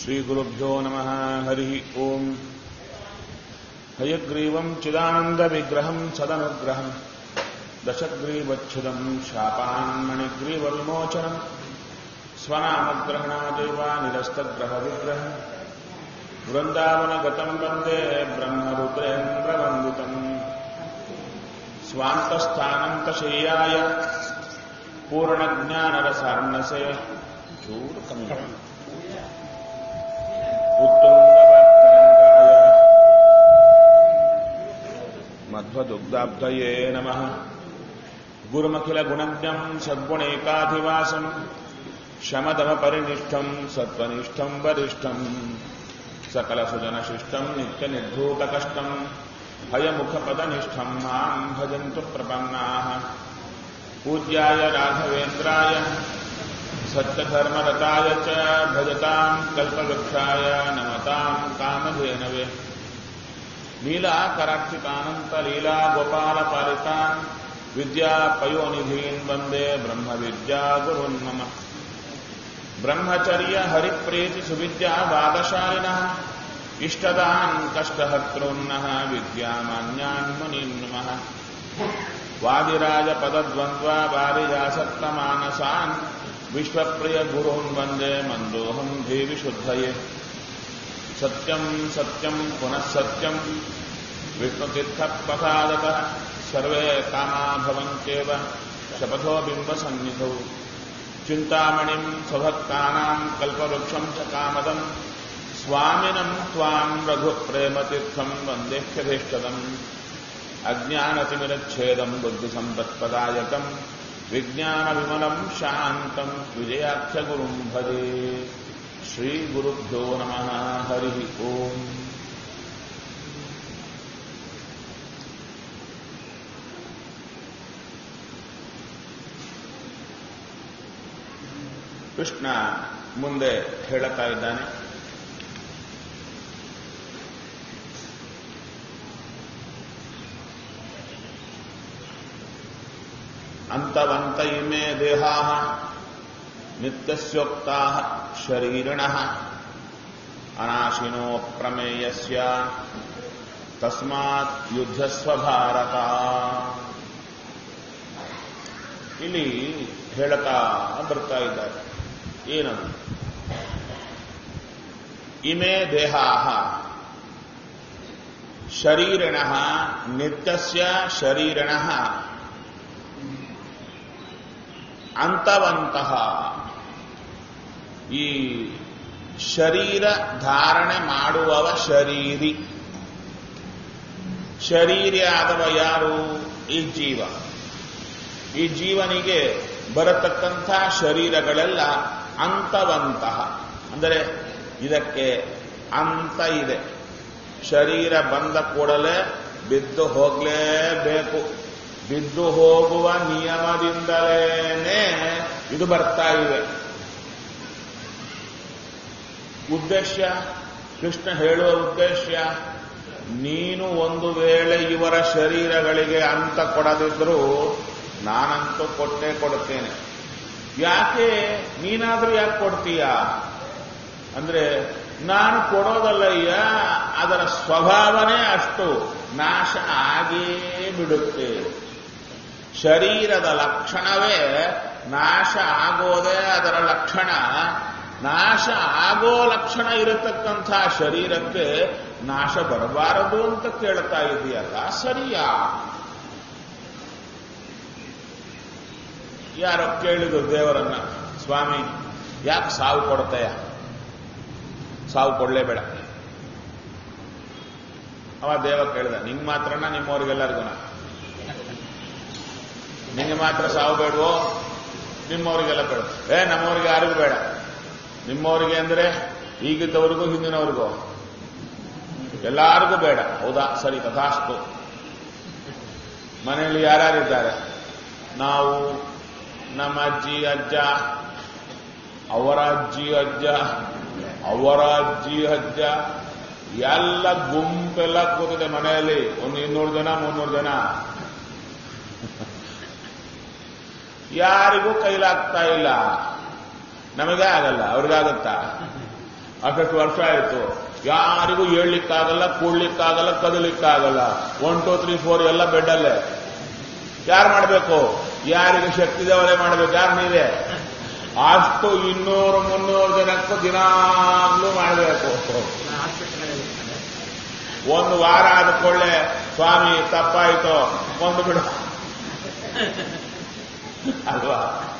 श्रीगुरुभ्यो नमः हरिः ओम् हयग्रीवम् चिदानन्दविग्रहम् सदनुग्रहम् दशग्रीवच्छिदम् शापान्मणिग्रीवविमोचनम् स्वनामग्रहणादेव निरस्तग्रहविग्रहम् वृन्दावनगतम् वन्दे ब्रह्मरुद्रेन्द्रवन्दितम् स्वान्तस्थानन्तशय्याय पूर्णज्ञानरसार्णसे चूरकम् उत्तुङ्गवत्तरङ्गाय मध्वदुग्धाब्धये नमः गुरुमखिलगुणज्ञम् सद्गुणैकाधिवासम् शमदमपरिनिष्ठम् सत्त्वनिष्ठम् वरिष्ठम् सकलसुजनशिष्टम् नित्यनिर्धूतकष्टम् हयमुखपदनिष्ठम् माम् भजन्तु प्रपन्नाः पूज्याय राघवेन्द्राय सत्यधर्मरताय च भजताम् कल्पवृक्षाय नमताम् कामधेनवे लीलाकराक्षितानन्तलीलागोपालपालितान् विद्यापयोनिधीन् वन्दे ब्रह्मविद्यागुरुन् मम ब्रह्मचर्य हरिप्रीतिसुविद्यावादशालिनः इष्टदान् कष्टहर्तॄन्नः विद्यामान्यान् मुनीन् नमः वादिराजपदद्वन्द्वा वारिजासक्तमानसान् विश्वप्रियगुरून् वन्दे मन्दोऽहम् देविशुद्धये सत्यम् सत्यम् पुनः सत्यम् विष्णुतीर्थप्रसादतः सर्वे कामा भवन्त्येव शपथो बिम्बसन्निधौ चिन्तामणिम् स्वभक्तानाम् कल्पवृक्षम् च कामदम् स्वामिनम् त्वाम् रघुप्रेमतीर्थम् वन्देह्यभीष्टदम् अज्ञानतिमिरच्छेदम् बुद्धिसम्पत्पदायकम् विज्ञानविमलम् शान्तम् विजयाख्यगुरुम् भजे श्रीगुरुभ्यो नमः हरिः ओम् ಕೃಷ್ಣ ಮುಂದೆ ಹೇಳುತ್ತಾ ಇದ್ದಾನೆ ಅಂತವಂತ ಇಮೆ ದೇಹಾ ನಿತ್ಯಸ್ಯೋಕ್ತಾ ಶರೀರಿಣ ಅನಾಶಿನೋ ಪ್ರಮೇಯಸ್ಯ ತಸ್ಮಾತ್ ಯುದ್ಧಸ್ವ ಭಾರತ ಇಲ್ಲಿ ಹೇಳುತ್ತಾ ಬರ್ತಾ ಇದ್ದಾರೆ ಏನದು ಇಮೆ ದೇಹಾ ಶರೀರಿಣ ನಿತ್ಯಸ್ಯ ಶರೀರಿಣ ಅಂತವಂತಹ ಈ ಶರೀರ ಧಾರಣೆ ಮಾಡುವವ ಶರೀರಿ ಶರೀರಿ ಆದವ ಯಾರು ಈ ಜೀವ ಈ ಜೀವನಿಗೆ ಬರತಕ್ಕಂಥ ಶರೀರಗಳೆಲ್ಲ ಅಂತವಂತಹ ಅಂದರೆ ಇದಕ್ಕೆ ಅಂತ ಇದೆ ಶರೀರ ಬಂದ ಕೂಡಲೇ ಬಿದ್ದು ಹೋಗಲೇಬೇಕು ಬಿದ್ದು ಹೋಗುವ ನಿಯಮದಿಂದಲೇ ಇದು ಬರ್ತಾ ಇದೆ ಉದ್ದೇಶ ಕೃಷ್ಣ ಹೇಳುವ ಉದ್ದೇಶ ನೀನು ಒಂದು ವೇಳೆ ಇವರ ಶರೀರಗಳಿಗೆ ಅಂತ ಕೊಡದಿದ್ರೂ ನಾನಂತೂ ಕೊಟ್ಟೇ ಕೊಡುತ್ತೇನೆ ಯಾಕೆ ನೀನಾದ್ರೂ ಯಾಕೆ ಕೊಡ್ತೀಯ ಅಂದ್ರೆ ನಾನು ಕೊಡೋದಲ್ಲಯ್ಯ ಅದರ ಸ್ವಭಾವನೇ ಅಷ್ಟು ನಾಶ ಆಗೇ ಬಿಡುತ್ತೆ ಶರೀರದ ಲಕ್ಷಣವೇ ನಾಶ ಆಗೋದೇ ಅದರ ಲಕ್ಷಣ ನಾಶ ಆಗೋ ಲಕ್ಷಣ ಇರತಕ್ಕಂಥ ಶರೀರಕ್ಕೆ ನಾಶ ಬರಬಾರದು ಅಂತ ಕೇಳ್ತಾ ಇದೆಯಲ್ಲ ಸರಿಯಾ ಯಾರೋ ಕೇಳಿದ್ರು ದೇವರನ್ನ ಸ್ವಾಮಿ ಯಾಕೆ ಸಾವು ಕೊಡ್ತಾಯ ಸಾವು ಕೊಡಲೇಬೇಡ ಅವ ದೇವ ಕೇಳಿದ ನಿಂಗೆ ಮಾತ್ರನ ನಿಮ್ಮವ್ರಿಗೆಲ್ಲರಿಗೂ ನಿಂಗೆ ಮಾತ್ರ ಸಾವು ಬೇಡವೋ ನಿಮ್ಮವರಿಗೆಲ್ಲ ಬೇಡ ಏ ನಮ್ಮವ್ರಿಗೆ ಯಾರಿಗೂ ಬೇಡ ನಿಮ್ಮವರಿಗೆ ಅಂದ್ರೆ ಈಗಿದ್ದವರಿಗೂ ಹಿಂದಿನವ್ರಿಗೂ ಎಲ್ಲಾರಿಗೂ ಬೇಡ ಹೌದಾ ಸರಿ ತಥಾಸ್ತು ಮನೆಯಲ್ಲಿ ಯಾರ್ಯಾರಿದ್ದಾರೆ ನಾವು ನಮ್ಮ ಅಜ್ಜಿ ಅಜ್ಜ ಅವರ ಅಜ್ಜಿ ಅಜ್ಜ ಅವರ ಅಜ್ಜಿ ಅಜ್ಜ ಎಲ್ಲ ಗುಂಪೆಲ್ಲ ಕೂತಿದೆ ಮನೆಯಲ್ಲಿ ಒಂದು ಇನ್ನೂರು ಜನ ಮುನ್ನೂರು ಜನ ಯಾರಿಗೂ ಕೈಲಾಗ್ತಾ ಇಲ್ಲ ನಮಗೆ ಆಗಲ್ಲ ಅವ್ರಿಗಾಗತ್ತಾ ಅಷ್ಟು ವರ್ಷ ಆಯಿತು ಯಾರಿಗೂ ಏಳ್ಲಿಕ್ಕಾಗಲ್ಲ ಕೂಡ್ಲಿಕ್ಕಾಗಲ್ಲ ಕದಲಿಕ್ಕಾಗಲ್ಲ ಒನ್ ಟೂ ತ್ರೀ ಫೋರ್ ಎಲ್ಲ ಬೆಡ್ಡಲ್ಲೇ ಯಾರು ಮಾಡಬೇಕು ಯಾರಿಗೆ ಶಕ್ತಿ ದೇವರೇ ಮಾಡಬೇಕು ಯಾರು ನೀವೇ ಅಷ್ಟು ಇನ್ನೂರು ಮುನ್ನೂರು ಜನಕ್ಕೂ ದಿನಾಗ್ಲೂ ಮಾಡಬೇಕು ಒಂದು ವಾರ ಆದ ಕೊಳ್ಳೆ ಸ್ವಾಮಿ ತಪ್ಪಾಯ್ತು ಒಂದು ಬಿಡು ಅಲ್ವಾ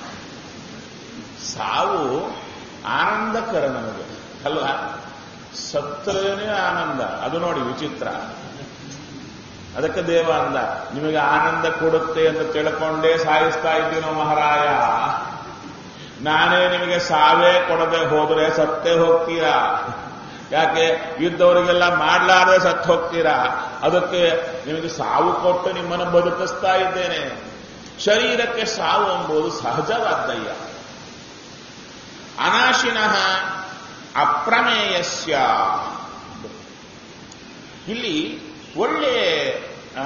ಸಾವು ಆನಂದಕರ ನಮಗೆ ಅಲ್ವಾ ಸತ್ತರೇನೇ ಆನಂದ ಅದು ನೋಡಿ ವಿಚಿತ್ರ ಅದಕ್ಕೆ ದೇವ ಅಂದ ನಿಮಗೆ ಆನಂದ ಕೊಡುತ್ತೆ ಅಂತ ತಿಳ್ಕೊಂಡೇ ಸಾಯಿಸ್ತಾ ಇದ್ದೀನೋ ಮಹಾರಾಯ ನಾನೇ ನಿಮಗೆ ಸಾವೇ ಕೊಡದೆ ಹೋದ್ರೆ ಸತ್ತೇ ಹೋಗ್ತೀರಾ ಯಾಕೆ ಇದ್ದವರಿಗೆಲ್ಲ ಮಾಡ್ಲಾರದೆ ಸತ್ತು ಹೋಗ್ತೀರಾ ಅದಕ್ಕೆ ನಿಮಗೆ ಸಾವು ಕೊಟ್ಟು ನಿಮ್ಮನ್ನು ಬದುಕಿಸ್ತಾ ಇದ್ದೇನೆ ಶರೀರಕ್ಕೆ ಸಾವು ಎಂಬುದು ಸಹಜವಾದ್ದಯ್ಯ ಅನಾಶಿನಃ ಅಪ್ರಮೇಯಸ್ಯ ಇಲ್ಲಿ ಒಳ್ಳೆ ಆ,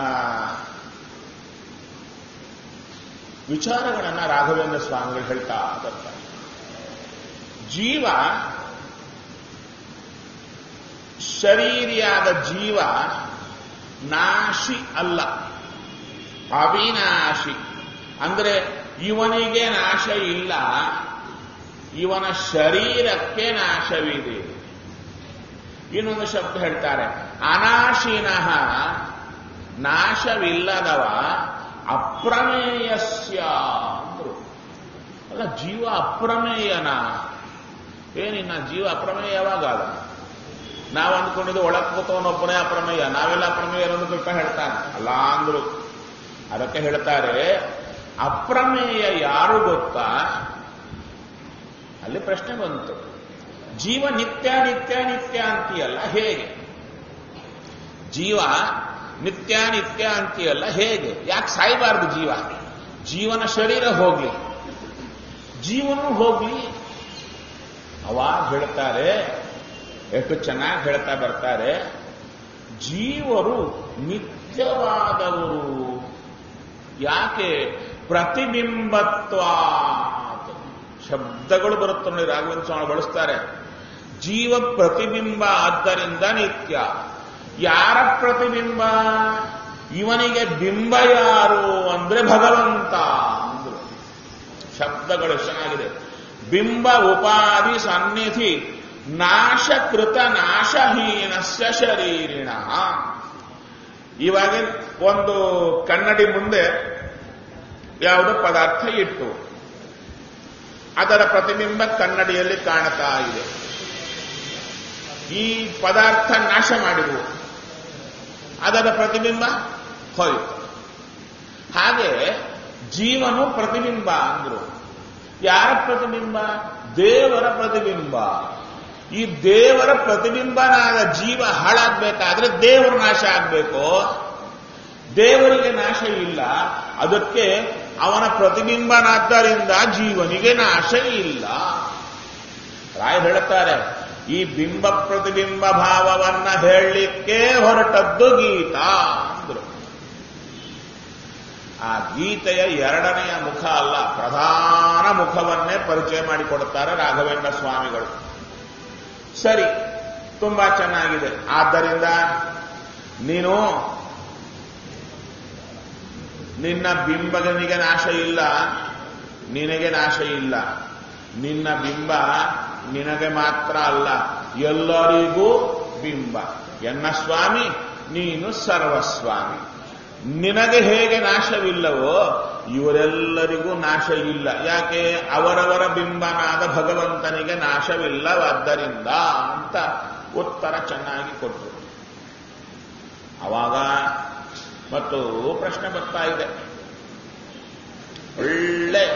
ವಿಚಾರಗಳನ್ನ ರಾಘವೇಂದ್ರ ಸ್ವಾಮಿಗಳು ಹೇಳ್ತಾ ಬರ್ತಾರೆ ಜೀವ ಶರೀರಿಯಾದ ಜೀವ ನಾಶಿ ಅಲ್ಲ ಅವಿನಾಶಿ ಅಂದ್ರೆ ಇವನಿಗೆ ನಾಶ ಇಲ್ಲ ಇವನ ಶರೀರಕ್ಕೆ ನಾಶವಿದೆ ಇನ್ನೊಂದು ಶಬ್ದ ಹೇಳ್ತಾರೆ ಅನಾಶಿನಃ ನಾಶವಿಲ್ಲದವ ಅಪ್ರಮೇಯಸ್ಯ ಅಂದ್ರು ಅಲ್ಲ ಜೀವ ಅಪ್ರಮೇಯನ ಏನಿನ್ನ ಜೀವ ಅಪ್ರಮೇಯ ಯಾವಾಗಾದ ನಾವು ಅಂದ್ಕೊಂಡಿದ್ದು ಒಳಗೆ ಕೂತವನೊಬ್ಬನೇ ಅಪ್ರಮೇಯ ನಾವೆಲ್ಲ ಅಪ್ರಮೇಯ ಅನ್ನೋದು ಕೃಷ್ಣ ಹೇಳ್ತಾನೆ ಅಲ್ಲ ಅಂದ್ರು ಅದಕ್ಕೆ ಹೇಳ್ತಾರೆ ಅಪ್ರಮೇಯ ಯಾರು ಗೊತ್ತಾ ಅಲ್ಲಿ ಪ್ರಶ್ನೆ ಬಂತು ಜೀವ ನಿತ್ಯ ನಿತ್ಯ ನಿತ್ಯ ಅಂತೀಯಲ್ಲ ಹೇಗೆ ಜೀವ ನಿತ್ಯ ನಿತ್ಯ ಅಂತೀಯಲ್ಲ ಹೇಗೆ ಯಾಕೆ ಸಾಯಬಾರದು ಜೀವ ಜೀವನ ಶರೀರ ಹೋಗ್ಲಿ ಜೀವನು ಹೋಗ್ಲಿ ಅವಾಗ ಹೇಳ್ತಾರೆ ಎಷ್ಟು ಚೆನ್ನಾಗಿ ಹೇಳ್ತಾ ಬರ್ತಾರೆ ಜೀವರು ನಿತ್ಯವಾದವರು ಯಾಕೆ ಪ್ರತಿಬಿಂಬತ್ವ ಶಬ್ದಗಳು ಬರುತ್ತೆ ನೋಡಿ ರಾಘವೇಂದ್ರ ಸ್ವಾಮಿ ಬಳಸ್ತಾರೆ ಜೀವ ಪ್ರತಿಬಿಂಬ ಆದ್ದರಿಂದ ನಿತ್ಯ ಯಾರ ಪ್ರತಿಬಿಂಬ ಇವನಿಗೆ ಬಿಂಬ ಯಾರು ಅಂದ್ರೆ ಭಗವಂತ ಅಂದ್ರು ಶಬ್ದಗಳು ಚೆನ್ನಾಗಿದೆ ಬಿಂಬ ಉಪಾಧಿ ಸನ್ನಿಧಿ ನಾಶಕೃತ ನಾಶಹೀನಸ್ಯ ಶರೀರಿಣ ಇವಾಗ ಒಂದು ಕನ್ನಡಿ ಮುಂದೆ ಯಾವುದೋ ಪದಾರ್ಥ ಇಟ್ಟು ಅದರ ಪ್ರತಿಬಿಂಬ ಕನ್ನಡಿಯಲ್ಲಿ ಕಾಣ್ತಾ ಇದೆ ಈ ಪದಾರ್ಥ ನಾಶ ಮಾಡಿದವು ಅದರ ಪ್ರತಿಬಿಂಬ ಹೋಯಿತು ಹಾಗೆ ಜೀವನು ಪ್ರತಿಬಿಂಬ ಅಂದ್ರು ಯಾರ ಪ್ರತಿಬಿಂಬ ದೇವರ ಪ್ರತಿಬಿಂಬ ಈ ದೇವರ ಪ್ರತಿಬಿಂಬನಾದ ಜೀವ ಹಾಳಾಗಬೇಕಾದ್ರೆ ದೇವರು ನಾಶ ಆಗಬೇಕು ದೇವರಿಗೆ ನಾಶ ಇಲ್ಲ ಅದಕ್ಕೆ ಅವನ ಪ್ರತಿಬಿಂಬನಾದ್ದರಿಂದ ಜೀವನಿಗೆ ನಾಶ ಇಲ್ಲ ರಾಯ ಹೇಳುತ್ತಾರೆ ಈ ಬಿಂಬ ಪ್ರತಿಬಿಂಬ ಭಾವವನ್ನ ಹೇಳಲಿಕ್ಕೆ ಹೊರಟದ್ದು ಗೀತಾ ಅಂದ್ರು ಆ ಗೀತೆಯ ಎರಡನೆಯ ಮುಖ ಅಲ್ಲ ಪ್ರಧಾನ ಮುಖವನ್ನೇ ಪರಿಚಯ ಮಾಡಿಕೊಡುತ್ತಾರೆ ರಾಘವೇಂದ್ರ ಸ್ವಾಮಿಗಳು ಸರಿ ತುಂಬಾ ಚೆನ್ನಾಗಿದೆ ಆದ್ದರಿಂದ ನೀನು ನಿನ್ನ ಬಿಂಬಗನಿಗೆ ನಾಶ ಇಲ್ಲ ನಿನಗೆ ನಾಶ ಇಲ್ಲ ನಿನ್ನ ಬಿಂಬ ನಿನಗೆ ಮಾತ್ರ ಅಲ್ಲ ಎಲ್ಲರಿಗೂ ಬಿಂಬ ಎನ್ನ ಸ್ವಾಮಿ ನೀನು ಸರ್ವಸ್ವಾಮಿ ನಿನಗೆ ಹೇಗೆ ನಾಶವಿಲ್ಲವೋ ಇವರೆಲ್ಲರಿಗೂ ನಾಶ ಇಲ್ಲ ಯಾಕೆ ಅವರವರ ಬಿಂಬನಾದ ಭಗವಂತನಿಗೆ ನಾಶವಿಲ್ಲವಾದ್ದರಿಂದ ಅಂತ ಉತ್ತರ ಚೆನ್ನಾಗಿ ಕೊಟ್ಟರು ಅವಾಗ ಮತ್ತು ಪ್ರಶ್ನೆ ಬರ್ತಾ ಇದೆ ಒಳ್ಳೆ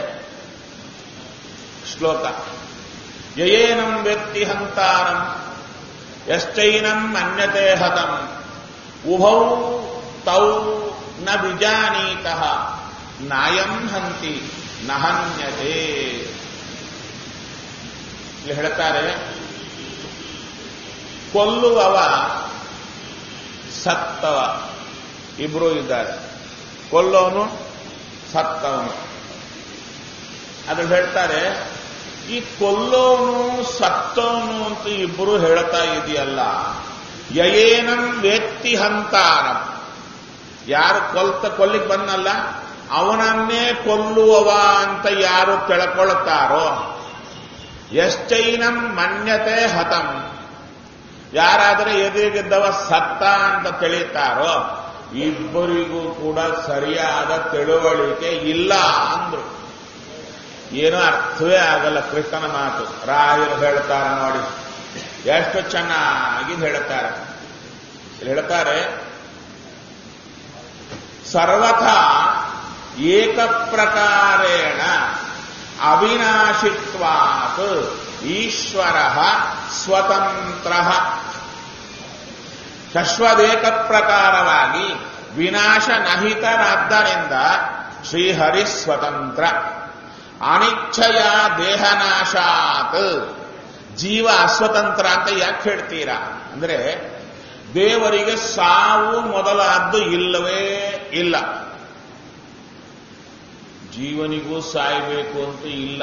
ಶ್ಲೋಕ ಯಯೇನಂ ವ್ಯಕ್ತಿ ಹಂತಾರಂ ಯಶ್ಚೈನಂ ಅನ್ಯತೆ ಹತಂ ಉಭೌ ತೌ ನ ವಿಜಾನೀತಃ ನಾಯಂ ಹಂತಿ ನಹನ್ಯತೆ ಇಲ್ಲಿ ಹೇಳ್ತಾರೆ ಕೊಲ್ಲುವವ ಸತ್ತವ ಇಬ್ರು ಇದ್ದಾರೆ ಕೊಲ್ಲೋನು ಸತ್ತವನು ಅದು ಹೇಳ್ತಾರೆ ಈ ಕೊಲ್ಲೋನು ಸತ್ತೋನು ಅಂತ ಇಬ್ಬರು ಹೇಳ್ತಾ ಇದೆಯಲ್ಲ ಯಯೇನಂ ವ್ಯಕ್ತಿ ಹಂತಾರಂ ಯಾರು ಕೊಲ್ತ ಕೊಲ್ಲಿಕ್ ಬಂದಲ್ಲ ಅವನನ್ನೇ ಕೊಲ್ಲುವವ ಅಂತ ಯಾರು ತಿಳ್ಕೊಳ್ತಾರೋ ಎಷ್ಟೈನಂ ಮನ್ಯತೆ ಹತಂ ಯಾರಾದರೆ ಎದುರಿಗಿದ್ದವ ಸತ್ತ ಅಂತ ತಿಳಿತಾರೋ ಇಬ್ಬರಿಗೂ ಕೂಡ ಸರಿಯಾದ ತಿಳುವಳಿಕೆ ಇಲ್ಲ ಅಂದ್ರು ಏನೂ ಅರ್ಥವೇ ಆಗಲ್ಲ ಕೃಷ್ಣನ ಮಾತು ರಾಯರು ಹೇಳ್ತಾರೆ ನೋಡಿ ಎಷ್ಟು ಚೆನ್ನಾಗಿ ಹೇಳ್ತಾರೆ ಇಲ್ಲಿ ಹೇಳ್ತಾರೆ ಸರ್ವಥಾ ಏಕಪ್ರಕಾರೇಣ ಅವಿನಾಶಿತ್ವಾತ್ ಈಶ್ವರ ಸ್ವತಂತ್ರ ಶಶ್ವದೇಕ ಪ್ರಕಾರವಾಗಿ ವಿನಾಶನಹಿತರಾದ್ದರಿಂದ ಶ್ರೀಹರಿ ಸ್ವತಂತ್ರ ಅನಿಚ್ಛಯ ದೇಹನಾಶಾತ್ ಜೀವ ಅಸ್ವತಂತ್ರ ಅಂತ ಯಾಕೆ ಹೇಳ್ತೀರಾ ಅಂದ್ರೆ ದೇವರಿಗೆ ಸಾವು ಮೊದಲಾದ್ದು ಇಲ್ಲವೇ ಇಲ್ಲ ಜೀವನಿಗೂ ಸಾಯಬೇಕು ಅಂತ ಇಲ್ಲ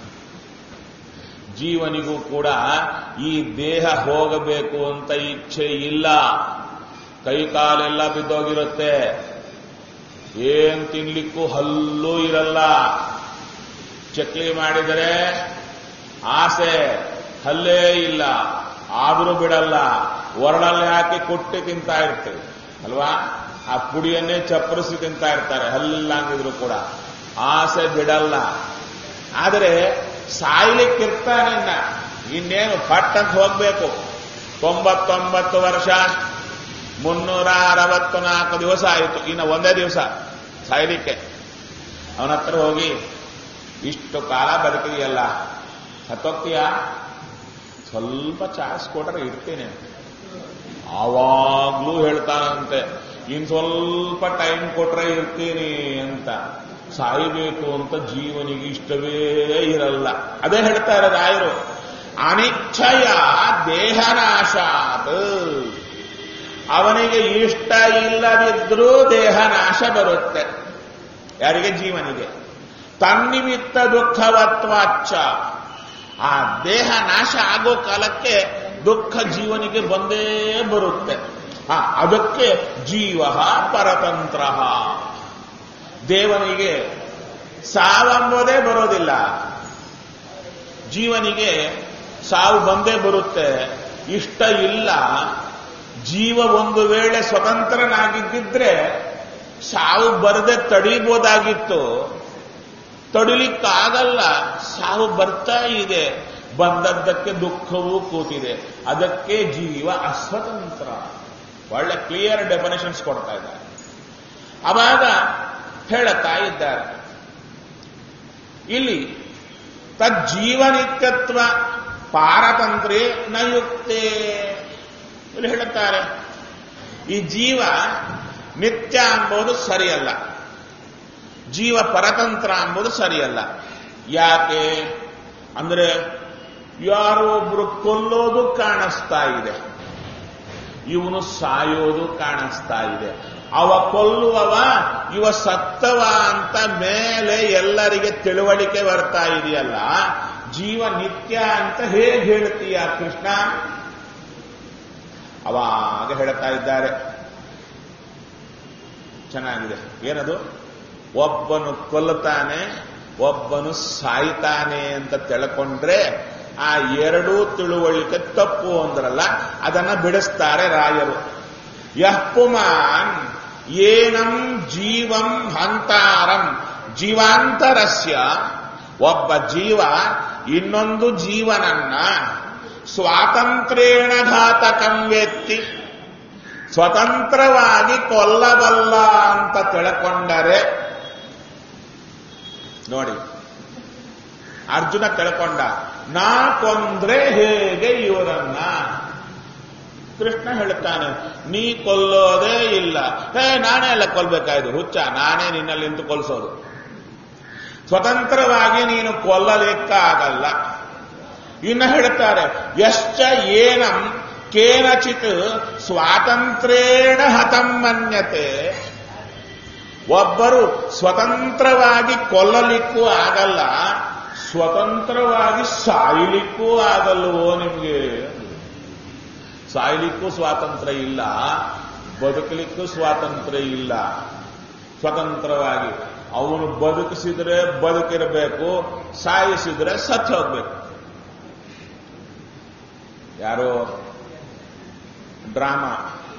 ಜೀವನಿಗೂ ಕೂಡ ಈ ದೇಹ ಹೋಗಬೇಕು ಅಂತ ಇಚ್ಛೆ ಇಲ್ಲ ಕೈ ಕಾಲೆಲ್ಲ ಬಿದ್ದೋಗಿರುತ್ತೆ ಏನ್ ತಿನ್ಲಿಕ್ಕೂ ಹಲ್ಲೂ ಇರಲ್ಲ ಚಕ್ಲಿ ಮಾಡಿದರೆ ಆಸೆ ಹಲ್ಲೇ ಇಲ್ಲ ಆದರೂ ಬಿಡಲ್ಲ ಒರಳಲ್ಲಿ ಹಾಕಿ ಕೊಟ್ಟು ತಿಂತಾ ಇರ್ತೇವೆ ಅಲ್ವಾ ಆ ಪುಡಿಯನ್ನೇ ಚಪ್ಪರಿಸಿ ತಿಂತಾ ಇರ್ತಾರೆ ಹಲ್ಲಿಲ್ಲ ಅಂದಿದ್ರು ಕೂಡ ಆಸೆ ಬಿಡಲ್ಲ ಆದರೆ ಸಾಯ್ಲಿಕ್ಕಿರ್ತಾನಿನ್ನ ಇನ್ನೇನು ಪಟ್ ಅಂತ ಹೋಗ್ಬೇಕು ತೊಂಬತ್ತೊಂಬತ್ತು ವರ್ಷ ಮುನ್ನೂರ ಅರವತ್ತು ನಾಲ್ಕು ದಿವಸ ಆಯಿತು ಇನ್ನು ಒಂದೇ ದಿವಸ ಸಾಯ್ಲಿಕ್ಕೆ ಅವನ ಹತ್ರ ಹೋಗಿ ಇಷ್ಟು ಕಾಲ ಬದುಕಿದೆಯಲ್ಲ ಸತ್ತೋಗ್ತೀಯ ಸ್ವಲ್ಪ ಚಾರ್ಜ್ ಕೊಟ್ರೆ ಇರ್ತೀನಿ ಆವಾಗ್ಲೂ ಹೇಳ್ತಾನಂತೆ ಇನ್ ಸ್ವಲ್ಪ ಟೈಮ್ ಕೊಟ್ರೆ ಇರ್ತೀನಿ ಅಂತ ಸಾಯಬೇಕು ಅಂತ ಜೀವನಿಗೆ ಇಷ್ಟವೇ ಇರಲ್ಲ ಅದೇ ಹೇಳ್ತಾ ಇರೋದು ರಾಯರು ಅನಿಚ್ಛಯ ದೇಹನಾಶಾತ್ ಅವನಿಗೆ ಇಷ್ಟ ಇಲ್ಲದಿದ್ರೂ ದೇಹನಾಶ ಬರುತ್ತೆ ಯಾರಿಗೆ ಜೀವನಿಗೆ ತನ್ನಿಮಿತ್ತ ದುಃಖವತ್ವಾಚ್ಚ ಆ ದೇಹ ನಾಶ ಆಗೋ ಕಾಲಕ್ಕೆ ದುಃಖ ಜೀವನಿಗೆ ಬಂದೇ ಬರುತ್ತೆ ಆ ಅದಕ್ಕೆ ಜೀವ ಪರತಂತ್ರ ದೇವನಿಗೆ ಸಾವೆಂಬುದೇ ಬರೋದಿಲ್ಲ ಜೀವನಿಗೆ ಸಾವು ಬಂದೇ ಬರುತ್ತೆ ಇಷ್ಟ ಇಲ್ಲ ಜೀವ ಒಂದು ವೇಳೆ ಸ್ವತಂತ್ರನಾಗಿದ್ದಿದ್ರೆ ಸಾವು ಬರದೆ ತಡೀಬೋದಾಗಿತ್ತು ತಡಿಲಿಕ್ಕಾಗಲ್ಲ ಸಾವು ಬರ್ತಾ ಇದೆ ಬಂದದ್ದಕ್ಕೆ ದುಃಖವೂ ಕೂತಿದೆ ಅದಕ್ಕೆ ಜೀವ ಅಸ್ವತಂತ್ರ ಒಳ್ಳೆ ಕ್ಲಿಯರ್ ಡೆಫಿನೇಷನ್ಸ್ ಕೊಡ್ತಾ ಇದ್ದಾರೆ ಅವಾಗ ಹೇಳುತ್ತಾ ಇದ್ದಾರೆ ಇಲ್ಲಿ ತಜ್ಜೀವನಿತ್ಯತ್ವ ಪಾರತಂತ್ರೇ ನಯುಕ್ತೆ ಇಲ್ಲಿ ಹೇಳುತ್ತಾರೆ ಈ ಜೀವ ನಿತ್ಯ ಅಂಬೋದು ಸರಿಯಲ್ಲ ಜೀವ ಪರತಂತ್ರ ಅಂಬುದು ಸರಿಯಲ್ಲ ಯಾಕೆ ಅಂದ್ರೆ ಯಾರೋ ಒಬ್ರು ಕೊಲ್ಲೋದು ಕಾಣಿಸ್ತಾ ಇದೆ ಇವನು ಸಾಯೋದು ಕಾಣಿಸ್ತಾ ಇದೆ ಅವ ಕೊಲ್ಲುವವ ಇವ ಸತ್ತವ ಅಂತ ಮೇಲೆ ಎಲ್ಲರಿಗೆ ತಿಳುವಳಿಕೆ ಬರ್ತಾ ಇದೆಯಲ್ಲ ಜೀವ ನಿತ್ಯ ಅಂತ ಹೇಗೆ ಹೇಳ್ತೀಯ ಕೃಷ್ಣ ಅವಾಗ ಹೇಳ್ತಾ ಇದ್ದಾರೆ ಚೆನ್ನಾಗಿದೆ ಏನದು ಒಬ್ಬನು ಕೊಲ್ಲುತ್ತಾನೆ ಒಬ್ಬನು ಸಾಯ್ತಾನೆ ಅಂತ ತಿಳ್ಕೊಂಡ್ರೆ ಆ ಎರಡೂ ತಿಳುವಳಿಕೆ ತಪ್ಪು ಅಂದ್ರಲ್ಲ ಅದನ್ನ ಬಿಡಿಸ್ತಾರೆ ರಾಯರು ಯಃಪುಮಾನ್ ಏನಂ ಜೀವಂ ಹಂತಾರಂ ಜೀವಾಂತರಸ್ಯ ಒಬ್ಬ ಜೀವ ಇನ್ನೊಂದು ಜೀವನನ್ನ ಸ್ವಾತಂತ್ರ್ಯೇಣ ಘಾತಕಂ ವೆತ್ತಿ ಸ್ವತಂತ್ರವಾಗಿ ಕೊಲ್ಲಬಲ್ಲ ಅಂತ ತಿಳ್ಕೊಂಡರೆ ನೋಡಿ ಅರ್ಜುನ ತಿಳ್ಕೊಂಡ ನಾ ಕೊಂದ್ರೆ ಹೇಗೆ ಇವರನ್ನ ಕೃಷ್ಣ ಹೇಳ್ತಾನೆ ನೀ ಕೊಲ್ಲೋದೇ ಇಲ್ಲ ಹೇ ನಾನೇ ಎಲ್ಲ ಕೊಲ್ಬೇಕಾಯ್ತು ಹುಚ್ಚ ನಾನೇ ನಿನ್ನಲ್ಲಿ ನಿಂತು ಕೊಲ್ಸೋದು ಸ್ವತಂತ್ರವಾಗಿ ನೀನು ಕೊಲ್ಲಲಿಕ್ಕಾಗಲ್ಲ ಇನ್ನು ಹೇಳ್ತಾರೆ ಎಷ್ಟ ಏನಂ ಕೇನಚಿತ್ ಸ್ವಾತಂತ್ರ್ಯೇಣ ಹತಂ ಮನ್ಯತೆ ಒಬ್ಬರು ಸ್ವತಂತ್ರವಾಗಿ ಕೊಲ್ಲಲಿಕ್ಕೂ ಆಗಲ್ಲ ಸ್ವತಂತ್ರವಾಗಿ ಸಾಯಲಿಕ್ಕೂ ಆಗಲ್ವೋ ನಿಮಗೆ ಸಾಯಲಿಕ್ಕೂ ಸ್ವಾತಂತ್ರ್ಯ ಇಲ್ಲ ಬದುಕಲಿಕ್ಕೂ ಸ್ವಾತಂತ್ರ್ಯ ಇಲ್ಲ ಸ್ವತಂತ್ರವಾಗಿ ಅವನು ಬದುಕಿಸಿದ್ರೆ ಬದುಕಿರಬೇಕು ಸಾಯಿಸಿದ್ರೆ ಸತ್ತು ಹೋಗ್ಬೇಕು ಯಾರೋ ಡ್ರಾಮಾ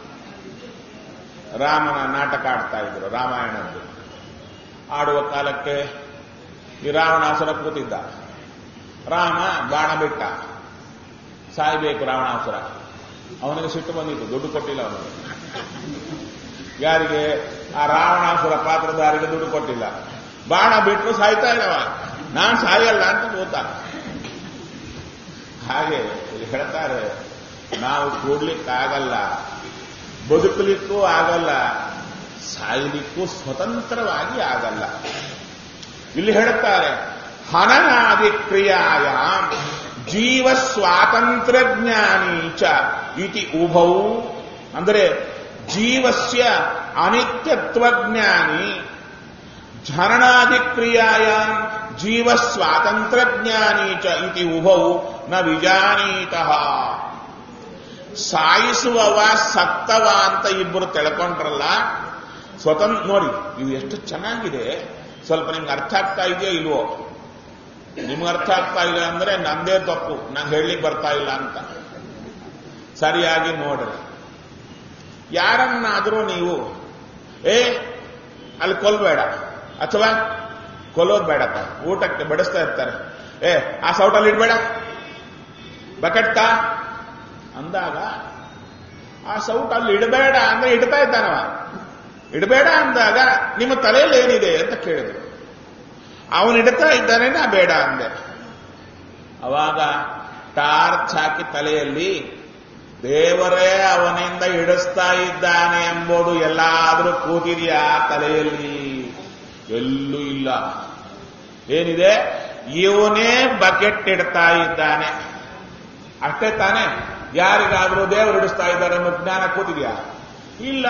ರಾಮನ ನಾಟಕ ಆಡ್ತಾ ಇದ್ರು ರಾಮಾಯಣದ್ದು ಆಡುವ ಕಾಲಕ್ಕೆ ಈ ರಾವಣಾಸುರ ಕೂತಿದ್ದ ರಾಮ ಬಾಣ ಬಿಟ್ಟ ಸಾಯ್ಬೇಕು ರಾವಣಾಸುರ ಅವನಿಗೆ ಸಿಟ್ಟು ಬಂದಿತ್ತು ದುಡ್ಡು ಕೊಟ್ಟಿಲ್ಲ ಅವನಿಗೆ ಯಾರಿಗೆ ಆ ರಾವಣಾಸುರ ಪಾತ್ರಧಾರಿಗೆ ದುಡ್ಡು ಕೊಟ್ಟಿಲ್ಲ ಬಾಣ ಬಿಟ್ಟರು ಸಾಯ್ತಾ ಇಲ್ಲವ ನಾನ್ ಸಾಯಲ್ಲ ಅಂತ ಗೊತ್ತ ಹಾಗೆ ಇಲ್ಲಿ ಹೇಳ್ತಾರೆ ನಾವು ಕೂಡ್ಲಿಕ್ಕಾಗಲ್ಲ ಬದುಕಲಿಕ್ಕೂ ಆಗಲ್ಲ ಸಾಯಲಿಕ್ಕೂ ಸ್ವತಂತ್ರವಾಗಿ ಆಗಲ್ಲ ಇಲ್ಲಿ ಹೇಳುತ್ತಾರೆ ಹನನಾದಿ ಕ್ರಿಯಾಯ ಜೀವ ಸ್ವಾತಂತ್ರ್ಯ ಜ್ಞಾನಿ ಚ ಇತಿ ಉಭೌ ಅಂದರೆ ಜೀವಸ್ಯ ಅನಿತ್ಯತ್ವ ಜ್ಞಾನಿ ಝರಣಾದಿಕ್ರಿಯಾಯ ಜೀವ ಸ್ವಾತಂತ್ರ್ಯ ಜ್ಞಾನಿ ಚ ಇತಿ ಉಭೌ ನ ವಿಜಾನೀತಃ ಸಾಯಿಸುವವ ಸತ್ತವ ಅಂತ ಇಬ್ಬರು ತಿಳ್ಕೊಂಡ್ರಲ್ಲ ಸ್ವತಂತ್ರ ನೋಡಿ ಇದು ಎಷ್ಟು ಚೆನ್ನಾಗಿದೆ ಸ್ವಲ್ಪ ನಿಮ್ಗೆ ಅರ್ಥ ಆಗ್ತಾ ಇದೆಯೋ ಇಲ್ವೋ ನಿಮ್ಗೆ ಅರ್ಥ ಆಗ್ತಾ ಇಲ್ಲ ಅಂದ್ರೆ ನಂದೇ ತಪ್ಪು ನಂಗೆ ಹೇಳಲಿಕ್ಕೆ ಬರ್ತಾ ಇಲ್ಲ ಅಂತ ಸರಿಯಾಗಿ ನೋಡ್ರಿ ಯಾರನ್ನಾದರೂ ನೀವು ಏ ಅಲ್ಲಿ ಕೊಲ್ಬೇಡ ಅಥವಾ ಕೊಲ್ಲೋದು ಬೇಡಪ್ಪ ಊಟಕ್ಕೆ ಬಡಿಸ್ತಾ ಇರ್ತಾರೆ ಏ ಆ ಸೌಟಲ್ಲಿ ಇಡ್ಬೇಡ ಬಕೆಟ್ ತಾ ಅಂದಾಗ ಆ ಸೌಟ್ ಅಲ್ಲಿ ಇಡಬೇಡ ಅಂದ್ರೆ ಇಡ್ತಾ ಇದ್ದಾನವ ಇಡಬೇಡ ಅಂದಾಗ ನಿಮ್ಮ ತಲೆಯಲ್ಲಿ ಏನಿದೆ ಅಂತ ಕೇಳಿದ್ರು ಅವನು ಇಡ್ತಾ ಇದ್ದಾನೆ ನಾ ಬೇಡ ಅಂದೆ ಅವಾಗ ಟಾರ್ಚ್ ಹಾಕಿ ತಲೆಯಲ್ಲಿ ದೇವರೇ ಅವನಿಂದ ಇಡಿಸ್ತಾ ಇದ್ದಾನೆ ಎಂಬುದು ಎಲ್ಲಾದರೂ ಕೂತಿದೆಯಾ ತಲೆಯಲ್ಲಿ ಎಲ್ಲೂ ಇಲ್ಲ ಏನಿದೆ ಇವನೇ ಬಕೆಟ್ ಇಡ್ತಾ ಇದ್ದಾನೆ ಅಷ್ಟೇ ತಾನೇ ಯಾರಿಗಾದ್ರೂ ದೇವರು ಇಡಿಸ್ತಾ ಇದ್ದಾರೆ ಅನ್ನೋ ಜ್ಞಾನ ಕೂತಿದೆಯಾ ಇಲ್ಲ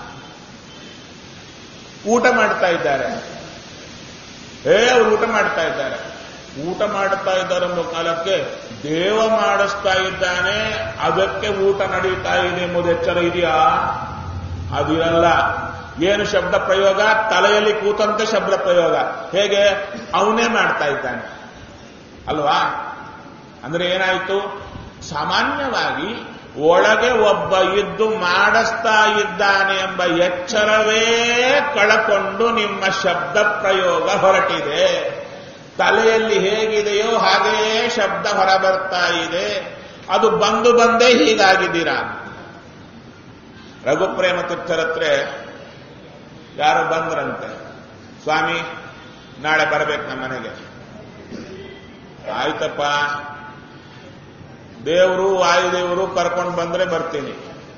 ಊಟ ಮಾಡ್ತಾ ಇದ್ದಾರೆ ಏ ಅವ್ರು ಊಟ ಮಾಡ್ತಾ ಇದ್ದಾರೆ ಊಟ ಮಾಡುತ್ತಾ ಇದ್ದಾರೆ ಅನ್ನೋ ಕಾಲಕ್ಕೆ ದೇವ ಮಾಡಿಸ್ತಾ ಇದ್ದಾನೆ ಅದಕ್ಕೆ ಊಟ ನಡೀತಾ ಇದೆ ಎಂಬುದು ಎಚ್ಚರ ಇದೆಯಾ ಅದಿರಲ್ಲ ಏನು ಶಬ್ದ ಪ್ರಯೋಗ ತಲೆಯಲ್ಲಿ ಕೂತಂತೆ ಶಬ್ದ ಪ್ರಯೋಗ ಹೇಗೆ ಅವನೇ ಮಾಡ್ತಾ ಇದ್ದಾನೆ ಅಲ್ವಾ ಅಂದ್ರೆ ಏನಾಯಿತು ಸಾಮಾನ್ಯವಾಗಿ ಒಳಗೆ ಒಬ್ಬ ಇದ್ದು ಮಾಡಿಸ್ತಾ ಇದ್ದಾನೆ ಎಂಬ ಎಚ್ಚರವೇ ಕಳಕೊಂಡು ನಿಮ್ಮ ಶಬ್ದ ಪ್ರಯೋಗ ಹೊರಟಿದೆ ತಲೆಯಲ್ಲಿ ಹೇಗಿದೆಯೋ ಹಾಗೆಯೇ ಶಬ್ದ ಹೊರಬರ್ತಾ ಇದೆ ಅದು ಬಂದು ಬಂದೇ ಹೀಗಾಗಿದ್ದೀರಾ ರಘುಪ್ರೇಮ ತೀರ್ಥರತ್ರ ಯಾರು ಬಂದ್ರಂತೆ ಸ್ವಾಮಿ ನಾಳೆ ಬರಬೇಕು ನಮ್ಮ ಮನೆಗೆ ಆಯ್ತಪ್ಪ ದೇವರು ವಾಯುದೇವರು ಕರ್ಕೊಂಡು ಬಂದ್ರೆ ಬರ್ತೀನಿ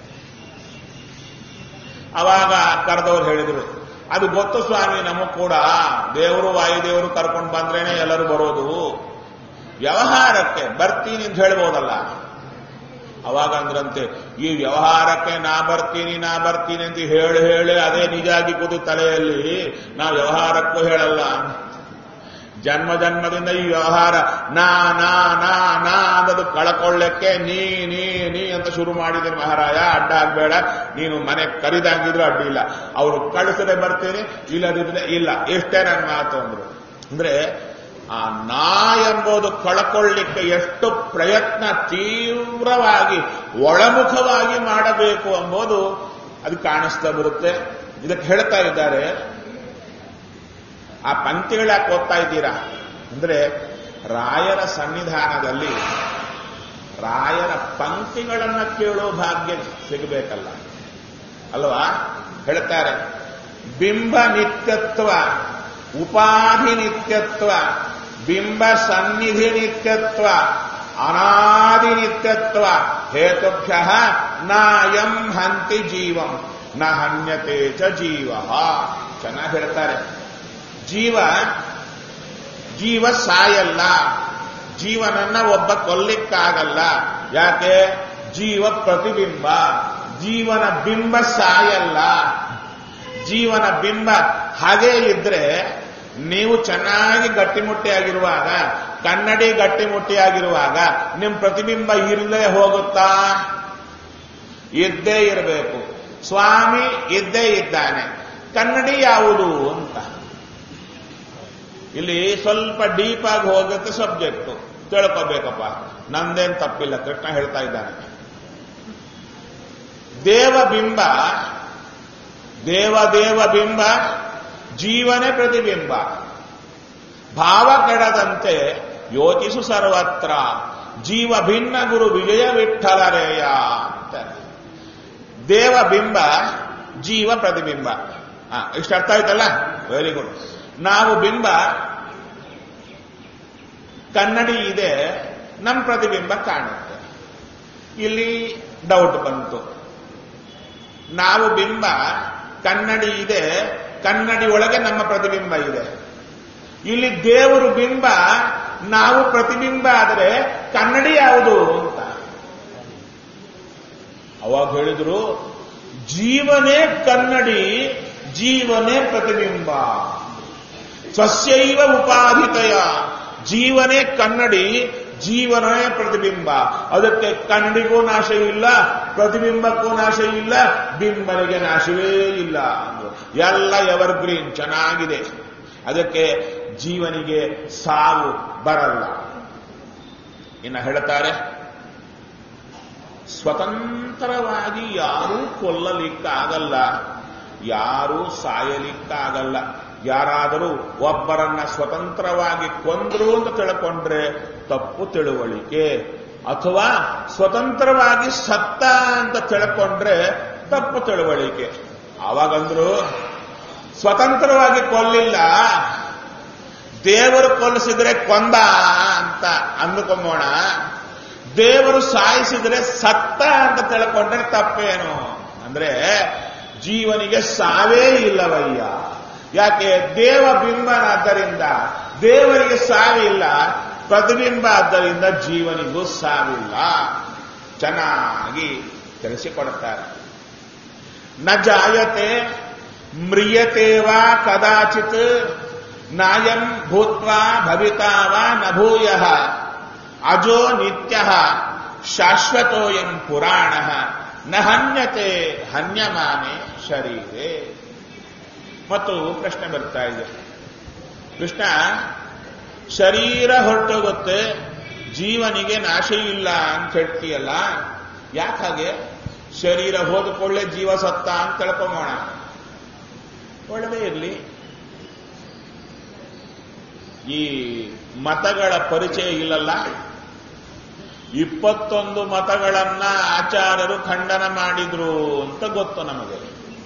ಅವಾಗ ಕರೆದವ್ರು ಹೇಳಿದ್ರು ಅದು ಗೊತ್ತು ಸ್ವಾಮಿ ನಮಗ್ ಕೂಡ ದೇವರು ವಾಯುದೇವರು ಕರ್ಕೊಂಡು ಬಂದ್ರೇನೆ ಎಲ್ಲರೂ ಬರೋದು ವ್ಯವಹಾರಕ್ಕೆ ಬರ್ತೀನಿ ಅಂತ ಹೇಳ್ಬೋದಲ್ಲ ಅವಾಗ ಅಂದ್ರಂತೆ ಈ ವ್ಯವಹಾರಕ್ಕೆ ನಾ ಬರ್ತೀನಿ ನಾ ಬರ್ತೀನಿ ಅಂತ ಹೇಳಿ ಹೇಳಿ ಅದೇ ನಿಜ ಆಗಿ ಕೂತು ತಲೆಯಲ್ಲಿ ನಾ ವ್ಯವಹಾರಕ್ಕೂ ಹೇಳಲ್ಲ ಜನ್ಮ ಜನ್ಮದಿಂದ ಈ ವ್ಯವಹಾರ ನಾ ನಾ ನಾ ನಾ ಅನ್ನೋದು ಕಳ್ಕೊಳ್ಳಕ್ಕೆ ನೀ ನೀ ನೀ ಅಂತ ಶುರು ಮಾಡಿದ್ದೀನಿ ಮಹಾರಾಯ ಅಡ್ಡ ಆಗ್ಬೇಡ ನೀನು ಮನೆ ಕರಿದಾಗಿದ್ರು ಅಡ್ಡಿ ಇಲ್ಲ ಅವರು ಕಳಿಸದೆ ಬರ್ತೀನಿ ಇಲ್ಲದಿದ್ರೆ ಇಲ್ಲ ಇಷ್ಟೇ ನನ್ನ ಮಾತು ಅಂದ್ರು ಅಂದ್ರೆ ಆ ನಾ ಎಂಬುದು ಕಳ್ಕೊಳ್ಳಿಕ್ಕೆ ಎಷ್ಟು ಪ್ರಯತ್ನ ತೀವ್ರವಾಗಿ ಒಳಮುಖವಾಗಿ ಮಾಡಬೇಕು ಎಂಬುದು ಅದು ಕಾಣಿಸ್ತಾ ಬರುತ್ತೆ ಇದಕ್ಕೆ ಹೇಳ್ತಾ ಇದ್ದಾರೆ ಆ ಪಂಕ್ತಿಗಳು ಯಾಕೆ ಓದ್ತಾ ಇದ್ದೀರಾ ಅಂದ್ರೆ ರಾಯರ ಸನ್ನಿಧಾನದಲ್ಲಿ ರಾಯರ ಪಂಕ್ತಿಗಳನ್ನ ಕೇಳೋ ಭಾಗ್ಯ ಸಿಗಬೇಕಲ್ಲ ಅಲ್ವಾ ಹೇಳ್ತಾರೆ ಬಿಂಬ ನಿತ್ಯತ್ವ ಉಪಾಧಿ ನಿತ್ಯತ್ವ ಬಿಂಬ ಸನ್ನಿಧಿ ನಿತ್ಯತ್ವ ಅನಾದಿ ನಿತ್ಯತ್ವ ಹೇತುಭ್ಯ ನಾಯಂ ಹಂತಿ ಜೀವಂ ನ ಹನ್ಯತೆ ಚ ಜೀವ ಚೆನ್ನಾಗಿ ಹೇಳ್ತಾರೆ ಜೀವ ಜೀವ ಸಾಯಲ್ಲ ಜೀವನನ್ನ ಒಬ್ಬ ಕೊಲ್ಲಿಕ್ಕಾಗಲ್ಲ ಯಾಕೆ ಜೀವ ಪ್ರತಿಬಿಂಬ ಜೀವನ ಬಿಂಬ ಸಾಯಲ್ಲ ಜೀವನ ಬಿಂಬ ಹಾಗೇ ಇದ್ರೆ ನೀವು ಚೆನ್ನಾಗಿ ಗಟ್ಟಿಮುಟ್ಟಿಯಾಗಿರುವಾಗ ಕನ್ನಡಿ ಗಟ್ಟಿಮುಟ್ಟಿಯಾಗಿರುವಾಗ ನಿಮ್ ಪ್ರತಿಬಿಂಬ ಇರಲೇ ಹೋಗುತ್ತಾ ಇದ್ದೇ ಇರಬೇಕು ಸ್ವಾಮಿ ಇದ್ದೇ ಇದ್ದಾನೆ ಕನ್ನಡಿ ಯಾವುದು ಅಂತ ಇಲ್ಲಿ ಸ್ವಲ್ಪ ಡೀಪ್ ಆಗಿ ಹೋಗುತ್ತೆ ಸಬ್ಜೆಕ್ಟ್ ತಿಳ್ಕೋಬೇಕಪ್ಪ ನಂದೇನ್ ತಪ್ಪಿಲ್ಲ ಕೃಷ್ಣ ಹೇಳ್ತಾ ಇದ್ದಾನೆ ದೇವಬಿಂಬ ದೇವದೇವ ಬಿಂಬ ಜೀವನೇ ಪ್ರತಿಬಿಂಬ ಭಾವ ಕೆಡದಂತೆ ಯೋಚಿಸು ಸರ್ವತ್ರ ಜೀವ ಭಿನ್ನ ಗುರು ವಿಜಯ ವಿಠಲರೇಯ ಅಂತ ದೇವ ಬಿಂಬ ಜೀವ ಪ್ರತಿಬಿಂಬ ಆ, ಇಷ್ಟು ಅರ್ಥ ಆಯ್ತಲ್ಲ ವೆರಿ ಗುಡ್ ನಾವು ಬಿಂಬ ಕನ್ನಡಿ ಇದೆ ನಮ್ಮ ಪ್ರತಿಬಿಂಬ ಕಾಣುತ್ತೆ ಇಲ್ಲಿ ಡೌಟ್ ಬಂತು ನಾವು ಬಿಂಬ ಕನ್ನಡಿ ಇದೆ ಕನ್ನಡಿ ಒಳಗೆ ನಮ್ಮ ಪ್ರತಿಬಿಂಬ ಇದೆ ಇಲ್ಲಿ ದೇವರು ಬಿಂಬ ನಾವು ಪ್ರತಿಬಿಂಬ ಆದರೆ ಕನ್ನಡಿ ಯಾವುದು ಅಂತ ಅವಾಗ ಹೇಳಿದ್ರು ಜೀವನೇ ಕನ್ನಡಿ ಜೀವನೇ ಪ್ರತಿಬಿಂಬ ಸ್ವಸ್ಯೈವ ಉಪಾಧಿತಯ ಜೀವನೇ ಕನ್ನಡಿ ಜೀವನೇ ಪ್ರತಿಬಿಂಬ ಅದಕ್ಕೆ ಕನ್ನಡಿಗೂ ನಾಶ ಇಲ್ಲ ಪ್ರತಿಬಿಂಬಕ್ಕೂ ನಾಶ ಇಲ್ಲ ಬಿಂಬನಿಗೆ ನಾಶವೇ ಇಲ್ಲ ಅಂದ್ರು. ಎಲ್ಲ ಎವರ್ ಗ್ರೀನ್ ಚೆನ್ನಾಗಿದೆ ಅದಕ್ಕೆ ಜೀವನಿಗೆ ಸಾವು ಬರಲ್ಲ ಇನ್ನು ಹೇಳ್ತಾರೆ ಸ್ವತಂತ್ರವಾಗಿ ಯಾರೂ ಕೊಲ್ಲಲಿಕ್ಕಾಗಲ್ಲ ಯಾರೂ ಸಾಯಲಿಕ್ಕಾಗಲ್ಲ ಯಾರಾದರೂ ಒಬ್ಬರನ್ನ ಸ್ವತಂತ್ರವಾಗಿ ಕೊಂದ್ರು ಅಂತ ತಿಳ್ಕೊಂಡ್ರೆ ತಪ್ಪು ತಿಳುವಳಿಕೆ ಅಥವಾ ಸ್ವತಂತ್ರವಾಗಿ ಸತ್ತ ಅಂತ ತಿಳ್ಕೊಂಡ್ರೆ ತಪ್ಪು ತಿಳುವಳಿಕೆ ಆವಾಗಂದ್ರು ಸ್ವತಂತ್ರವಾಗಿ ಕೊಲ್ಲಿಲ್ಲ ದೇವರು ಕೊಲ್ಲಿಸಿದ್ರೆ ಕೊಂದ ಅಂತ ಅಂದುಕೊಂಬೋಣ ದೇವರು ಸಾಯಿಸಿದ್ರೆ ಸತ್ತ ಅಂತ ತಿಳ್ಕೊಂಡ್ರೆ ತಪ್ಪೇನು ಅಂದ್ರೆ ಜೀವನಿಗೆ ಸಾವೇ ಇಲ್ಲವಯ್ಯ ಯಾಕೆ ದೇವ ಬಿಂಬನಾದ್ದರಿಂದ ದೇವರಿಗೆ ಸಾವಿಲ್ಲ ಪ್ರತಿಬಿಂಬ ಆದ್ದರಿಂದ ಜೀವನಿಗೂ ಸಾವಿಲ್ಲ ಚೆನ್ನಾಗಿ ತಿಳಿಸಿಕೊಡುತ್ತಾರೆ ನ ಜಾಯತೆ ಮ್ರಿಯತೆ ವಾ ಕದಾಚಿತ್ ನಾಯಂ ಭೂತ್ವಾ ಭವಿತಾ ವಾ ನ ಭೂಯ ಅಜೋ ನಿತ್ಯ ಶಾಶ್ವತೋಯಂ ಪುರಾಣ ನ ಹನ್ಯತೆ ಹನ್ಯಮಾನೆ ಶರೀರೆ ಮತ್ತು ಪ್ರಶ್ನೆ ಬರ್ತಾ ಇದೆ ಕೃಷ್ಣ ಶರೀರ ಹೊರಟೋಗುತ್ತೆ ಜೀವನಿಗೆ ನಾಶ ಇಲ್ಲ ಅಂತ ಹೇಳ್ತೀಯಲ್ಲ ಯಾಕಾಗೆ ಶರೀರ ಹೋದಕೊಳ್ಳೆ ಜೀವ ಸತ್ತ ಅಂತ ತಿಳ್ಕೊಂಬೋಣ ಒಳ್ಳೆದೇ ಇರಲಿ ಈ ಮತಗಳ ಪರಿಚಯ ಇಲ್ಲಲ್ಲ ಇಪ್ಪತ್ತೊಂದು ಮತಗಳನ್ನ ಆಚಾರ್ಯರು ಖಂಡನ ಮಾಡಿದ್ರು ಅಂತ ಗೊತ್ತು ನಮಗೆ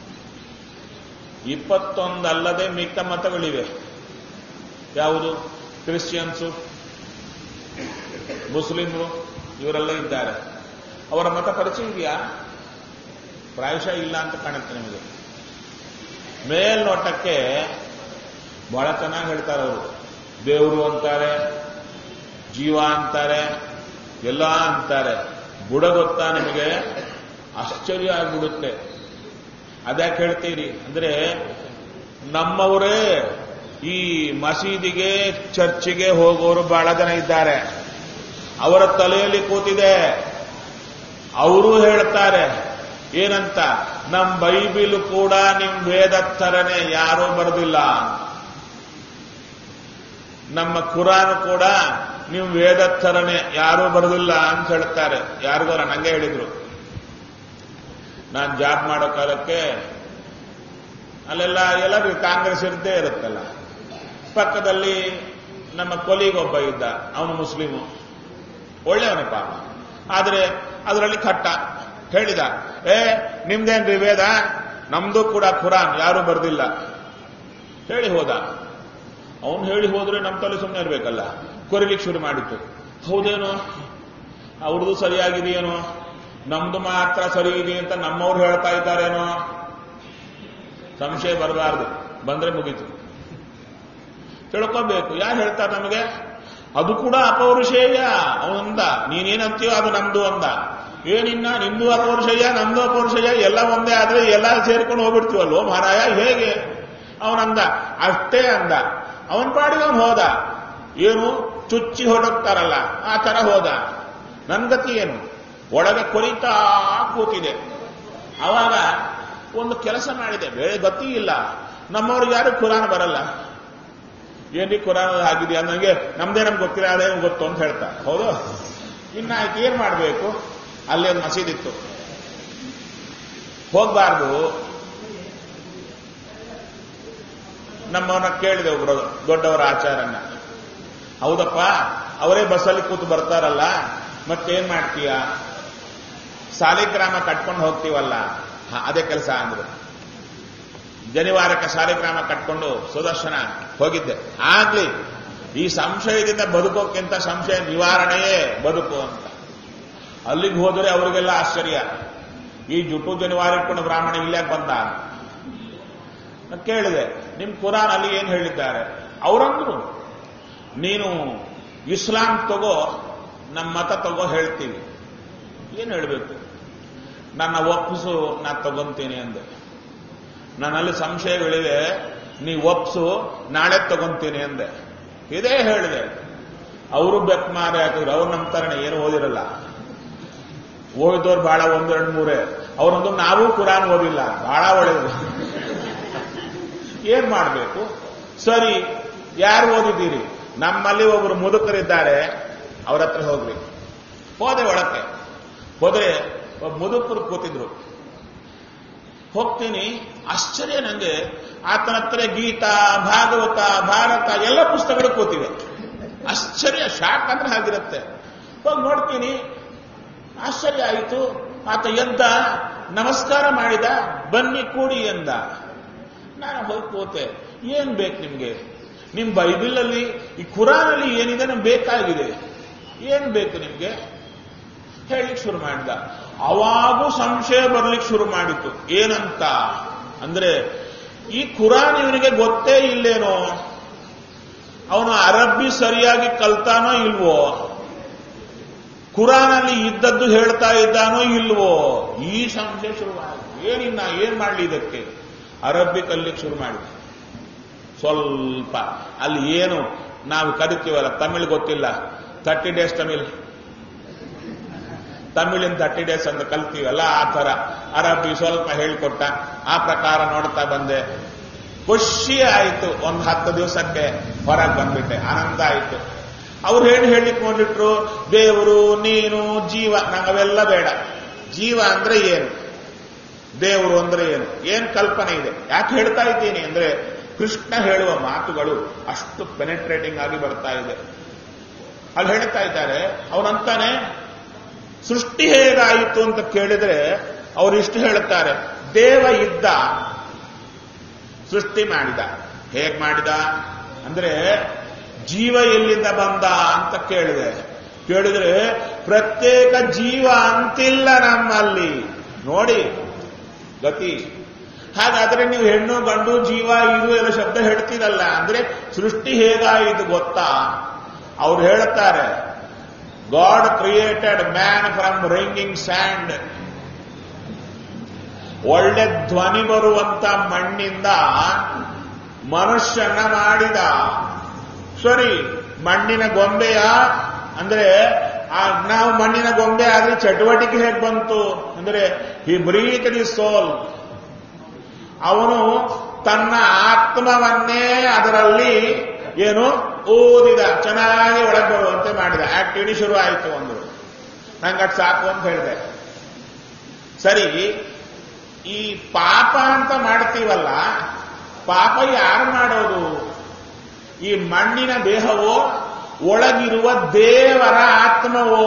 ಇಪ್ಪತ್ತೊಂದಲ್ಲದೆ ಮಿಕ್ಕ ಮತಗಳಿವೆ ಯಾವುದು ಕ್ರಿಶ್ಚಿಯನ್ಸು ಮುಸ್ಲಿಮರು ಇವರೆಲ್ಲ ಇದ್ದಾರೆ ಅವರ ಮತ ಪರಿಚಯ ಇದೆಯಾ ಪ್ರಾಯಶಃ ಇಲ್ಲ ಅಂತ ಕಾಣುತ್ತೆ ನಿಮಗೆ ಮೇಲ್ನೋಟಕ್ಕೆ ಬಹಳ ಚೆನ್ನಾಗಿ ಹೇಳ್ತಾರೆ ಅವರು ದೇವರು ಅಂತಾರೆ ಜೀವ ಅಂತಾರೆ ಎಲ್ಲ ಅಂತಾರೆ ಬುಡ ಗೊತ್ತಾ ನಿಮಗೆ ಆಶ್ಚರ್ಯ ಆಗ್ಬಿಡುತ್ತೆ ಅದ್ಯಾಕೆ ಹೇಳ್ತೀರಿ ಅಂದ್ರೆ ನಮ್ಮವರೇ ಈ ಮಸೀದಿಗೆ ಚರ್ಚಿಗೆ ಹೋಗೋರು ಬಹಳ ಜನ ಇದ್ದಾರೆ ಅವರ ತಲೆಯಲ್ಲಿ ಕೂತಿದೆ ಅವರು ಹೇಳ್ತಾರೆ ಏನಂತ ನಮ್ ಬೈಬಿಲ್ ಕೂಡ ನಿಮ್ ವೇದ ಥರನೇ ಯಾರೂ ಬರೆದಿಲ್ಲ ನಮ್ಮ ಕುರಾನ್ ಕೂಡ ನೀವು ವೇದ ಥರನೇ ಯಾರೂ ಬರೆದಿಲ್ಲ ಅಂತ ಹೇಳ್ತಾರೆ ಯಾರಿಗಾರ ನಂಗೆ ಹೇಳಿದ್ರು ನಾನು ಜಾಬ್ ಮಾಡೋ ಕಾಲಕ್ಕೆ ಅಲ್ಲೆಲ್ಲ ಎಲ್ಲರೂ ಕಾಂಗ್ರೆಸ್ ಇದ್ದೇ ಇರುತ್ತಲ್ಲ ಪಕ್ಕದಲ್ಲಿ ನಮ್ಮ ಕೊಲಿಗೊಬ್ಬ ಇದ್ದ ಅವನು ಮುಸ್ಲಿಮು ಒಳ್ಳೆಯವನೇ ಪಾಪ ಆದರೆ ಅದರಲ್ಲಿ ಕಟ್ಟ ಹೇಳಿದ ಏ ನಿಮ್ದೇನ್ರಿ ವೇದ ನಮ್ದು ಕೂಡ ಖುರಾನ್ ಯಾರು ಬರ್ದಿಲ್ಲ ಹೇಳಿ ಹೋದ ಅವನು ಹೇಳಿ ಹೋದ್ರೆ ನಮ್ಮ ತಲೆ ಸುಮ್ಮನೆ ಇರ್ಬೇಕಲ್ಲ ಕೊರಿಲಿಕ್ಕೆ ಶುರು ಮಾಡಿತ್ತು ಹೌದೇನೋ ಅವ್ರದ್ದು ಸರಿಯಾಗಿದೆಯೇನೋ ನಮ್ದು ಮಾತ್ರ ಸರಿ ಇದೆ ಅಂತ ನಮ್ಮವ್ರು ಹೇಳ್ತಾ ಇದ್ದಾರೇನೋ ಸಂಶಯ ಬರಬಾರ್ದು ಬಂದ್ರೆ ಮುಗೀತು ತಿಳ್ಕೋಬೇಕು ಯಾರು ಹೇಳ್ತಾರೆ ನಮಗೆ ಅದು ಕೂಡ ಅಪೌರುಷೇಯ ಅವನಂದ ನೀನೇನಂತೀಯೋ ಅದು ನಮ್ದು ಅಂದ ಏನಿನ್ನ ನಿಂದು ಅಪೌರುಷಯ್ಯ ನಮ್ದು ಅಪೌರುಷಯ್ಯ ಎಲ್ಲ ಒಂದೇ ಆದ್ರೆ ಎಲ್ಲ ಸೇರ್ಕೊಂಡು ಹೋಗ್ಬಿಡ್ತೀವಲ್ವೋ ಮಹಾರಾಯ ಹೇಗೆ ಅವನಂದ ಅಷ್ಟೇ ಅಂದ ಅವನ ಪಾಡಿಗೆ ಅವನು ಹೋದ ಏನು ಚುಚ್ಚಿ ಹೊರಡ್ತಾರಲ್ಲ ಆ ತರ ಹೋದ ನನ್ನ ಗತಿ ಏನು ಒಳಗೆ ಕೊರಿತಾ ಕೂತಿದೆ ಅವಾಗ ಒಂದು ಕೆಲಸ ಮಾಡಿದೆ ಬೇರೆ ಗತಿ ಇಲ್ಲ ನಮ್ಮವ್ರಿಗೆ ಯಾರು ಕುರಾನ್ ಬರಲ್ಲ ಏನ್ರಿ ಕುರಾನ್ ಆಗಿದೆ ನನಗೆ ನಮ್ದೇ ನಮ್ಗೆ ಗೊತ್ತಿಲ್ಲ ಅದೇ ಗೊತ್ತು ಅಂತ ಹೇಳ್ತಾ ಹೌದು ಇನ್ನು ಆಯ್ತು ಏನ್ ಮಾಡಬೇಕು ಅಲ್ಲೇ ಒಂದು ಮಸೀದಿತ್ತು ಹೋಗ್ಬಾರ್ದು ನಮ್ಮವನ್ನ ಕೇಳಿದೆ ಒಬ್ರು ದೊಡ್ಡವರ ಆಚಾರನ್ನ ಹೌದಪ್ಪ ಅವರೇ ಬಸ್ಸಲ್ಲಿ ಕೂತು ಬರ್ತಾರಲ್ಲ ಮತ್ತೇನ್ ಮಾಡ್ತೀಯ ಸಾಲಿಗ್ರಾಮ ಕಟ್ಕೊಂಡು ಹೋಗ್ತೀವಲ್ಲ ಹ, ಅದೇ ಕೆಲಸ ಅಂದ್ರು ಜನಿವಾರಕ್ಕೆ ಸಾಲಿಗ್ರಾಮ ಕಟ್ಕೊಂಡು ಸುದರ್ಶನ ಹೋಗಿದ್ದೆ ಆಗ್ಲಿ ಈ ಸಂಶಯದಿಂದ ಬದುಕೋಕ್ಕಿಂತ ಸಂಶಯ ನಿವಾರಣೆಯೇ ಬದುಕು ಅಂತ ಅಲ್ಲಿಗೆ ಹೋದರೆ ಅವರಿಗೆಲ್ಲ ಆಶ್ಚರ್ಯ ಈ ಜುಟು ಜನಿವಾರ ಇಟ್ಕೊಂಡು ಬ್ರಾಹ್ಮಣ ಇಲ್ಲಾಕ್ ಬಂದ ನಾನು ಕೇಳಿದೆ ನಿಮ್ ಕುರಾನ್ ಅಲ್ಲಿ ಏನ್ ಹೇಳಿದ್ದಾರೆ ಅವರಂದ್ರು ನೀನು ಇಸ್ಲಾಂ ತಗೋ ನಮ್ಮ ಮತ ತಗೋ ಹೇಳ್ತೀವಿ ಏನ್ ಹೇಳ್ಬೇಕು ನನ್ನ ಒಪ್ಪಿಸು ನಾ ತಗೊಂತೀನಿ ಅಂದೆ ನನ್ನಲ್ಲಿ ಸಂಶಯಗಳಿವೆ ನೀ ಒಪ್ಸು ನಾಳೆ ತಗೊಂತೀನಿ ಅಂದೆ ಇದೇ ಹೇಳಿದೆ ಅವರು ಬೆಕ್ಮಾರೆ ಹಾಕಿದ್ರು ಅವ್ರು ನಮ್ಮ ತರಣ ಏನು ಓದಿರಲ್ಲ ಓದಿದವ್ರು ಬಹಳ ಒಂದು ಎರಡು ಮೂರೇ ಅವರೊಂದು ನಾವು ಕುರಾನ್ ಓದಿಲ್ಲ ಬಹಳ ಒಳ್ಳೆಯದು ಏನ್ ಮಾಡಬೇಕು ಸರಿ ಯಾರು ಓದಿದ್ದೀರಿ ನಮ್ಮಲ್ಲಿ ಒಬ್ರು ಮುದುಕರಿದ್ದಾರೆ ಅವ್ರ ಹತ್ರ ಹೋಗ್ರಿ ಹೋದೆ ಒಳಕ್ಕೆ ಹೋದ್ರೆ ಒಬ್ಬ ಮುದುಕರು ಕೂತಿದ್ರು ಹೋಗ್ತೀನಿ ಆಶ್ಚರ್ಯ ನಂಗೆ ಆತನ ಹತ್ರ ಗೀತಾ ಭಾಗವತ ಭಾರತ ಎಲ್ಲ ಪುಸ್ತಕಗಳು ಕೂತಿವೆ ಆಶ್ಚರ್ಯ ಶಾಕ್ ಅಂದ್ರೆ ಹಾಗಿರುತ್ತೆ ಹೋಗಿ ನೋಡ್ತೀನಿ ಆಶ್ಚರ್ಯ ಆಯಿತು ಆತ ಎದ್ದ ನಮಸ್ಕಾರ ಮಾಡಿದ ಬನ್ನಿ ಕೂಡಿ ಎಂದ ನಾನು ಹೋಗಿ ಕೂತೆ ಏನ್ ಬೇಕು ನಿಮ್ಗೆ ನಿಮ್ ಬೈಬಲಲ್ಲಿ ಈ ಕುರಾನಲ್ಲಿ ಏನಿದೆ ನಮ್ಗೆ ಬೇಕಾಗಿದೆ ಏನ್ ಬೇಕು ನಿಮ್ಗೆ ಹೇಳಿಕ್ ಶುರು ಮಾಡಿದ ಅವಾಗೂ ಸಂಶಯ ಬರ್ಲಿಕ್ಕೆ ಶುರು ಮಾಡಿತು ಏನಂತ ಅಂದ್ರೆ ಈ ಕುರಾನ್ ಇವನಿಗೆ ಗೊತ್ತೇ ಇಲ್ಲೇನೋ ಅವನು ಅರಬ್ಬಿ ಸರಿಯಾಗಿ ಕಲ್ತಾನೋ ಇಲ್ವೋ ಕುರಾನಲ್ಲಿ ಇದ್ದದ್ದು ಹೇಳ್ತಾ ಇದ್ದಾನೋ ಇಲ್ವೋ ಈ ಸಂಶಯ ಶುರುವಾಯಿತು ಏನಿನ್ನ ಏನ್ ಮಾಡ್ಲಿ ಇದಕ್ಕೆ ಅರಬ್ಬಿ ಕಲಿಕ್ಕೆ ಶುರು ಮಾಡಿದ ಸ್ವಲ್ಪ ಅಲ್ಲಿ ಏನು ನಾವು ಕರಿತೀವಲ್ಲ ತಮಿಳ್ ಗೊತ್ತಿಲ್ಲ ತರ್ಟಿ ಡೇಸ್ ತಮಿಳ್ ತಮಿಳಿನ ತರ್ಟಿ ಡೇಸ್ ಅಂತ ಕಲ್ತೀವಲ್ಲ ಆ ತರ ಅರಬ್ಬಿ ಸ್ವಲ್ಪ ಹೇಳ್ಕೊಟ್ಟ ಆ ಪ್ರಕಾರ ನೋಡ್ತಾ ಬಂದೆ ಖುಷಿ ಆಯಿತು ಒಂದು ಹತ್ತು ದಿವಸಕ್ಕೆ ಹೊರಗೆ ಬಂದ್ಬಿಟ್ಟೆ ಆನಂದ ಆಯಿತು ಅವ್ರು ಏನು ಹೇಳಿಕ್ ನೋಡಿಟ್ರು ದೇವರು ನೀನು ಜೀವ ನಂಗವೆಲ್ಲ ಬೇಡ ಜೀವ ಅಂದ್ರೆ ಏನು ದೇವರು ಅಂದ್ರೆ ಏನು ಏನ್ ಕಲ್ಪನೆ ಇದೆ ಯಾಕೆ ಹೇಳ್ತಾ ಇದ್ದೀನಿ ಅಂದ್ರೆ ಕೃಷ್ಣ ಹೇಳುವ ಮಾತುಗಳು ಅಷ್ಟು ಪೆನೆಟ್ರೇಟಿಂಗ್ ಆಗಿ ಬರ್ತಾ ಇದೆ ಅಲ್ಲಿ ಹೇಳ್ತಾ ಇದ್ದಾರೆ ಅವನಂತಾನೆ ಸೃಷ್ಟಿ ಹೇಗಾಯಿತು ಅಂತ ಕೇಳಿದ್ರೆ ಅವರು ಇಷ್ಟು ಹೇಳುತ್ತಾರೆ ದೇವ ಇದ್ದ ಸೃಷ್ಟಿ ಮಾಡಿದ ಹೇಗ್ ಮಾಡಿದ ಅಂದ್ರೆ ಜೀವ ಎಲ್ಲಿಂದ ಬಂದ ಅಂತ ಕೇಳಿದೆ ಕೇಳಿದ್ರೆ ಪ್ರತ್ಯೇಕ ಜೀವ ಅಂತಿಲ್ಲ ನಮ್ಮಲ್ಲಿ ನೋಡಿ ಗತಿ ಹಾಗಾದ್ರೆ ನೀವು ಹೆಣ್ಣು ಗಂಡು ಜೀವ ಇದು ಎಲ್ಲ ಶಬ್ದ ಹೇಳ್ತೀರಲ್ಲ ಅಂದ್ರೆ ಸೃಷ್ಟಿ ಹೇಗಾಯಿತು ಗೊತ್ತಾ ಅವ್ರು ಹೇಳ್ತಾರೆ God created man from ringing sand ಒಳ್ಳೆ ಧ್ವನಿ ಬರುವಂತ ಮಣ್ಣಿಂದ ಮನುಷ್ಯನ ಮಾಡಿದ ಸರಿ ಮಣ್ಣಿನ ಗೊಂಬೆಯ ಅಂದ್ರೆ ಆ ನಾವು ಮಣ್ಣಿನ ಗೊಂಬೆ ಆದ್ರೆ ಚಟುವಟಿಕೆ ಹೇಗೆ ಬಂತು ಅಂದ್ರೆ ಈ ಬ್ರೀತ್ ದಿ ಸೋಲ್ ಅವನು ತನ್ನ ಆತ್ಮವನ್ನೇ ಅದರಲ್ಲಿ ಏನು ಓದಿದ ಚೆನ್ನಾಗಿ ಒಳಗೆ ಬರುವಂತೆ ಮಾಡಿದ ಆಕ್ಟಿವಿಟಿ ಶುರು ಆಯಿತು ಒಂದು ನಂಗೆ ಅದ್ ಸಾಕು ಅಂತ ಹೇಳಿದೆ ಸರಿ ಈ ಪಾಪ ಅಂತ ಮಾಡ್ತೀವಲ್ಲ ಪಾಪ ಯಾರು ಮಾಡೋದು ಈ ಮಣ್ಣಿನ ದೇಹವೋ ಒಳಗಿರುವ ದೇವರ ಆತ್ಮವೋ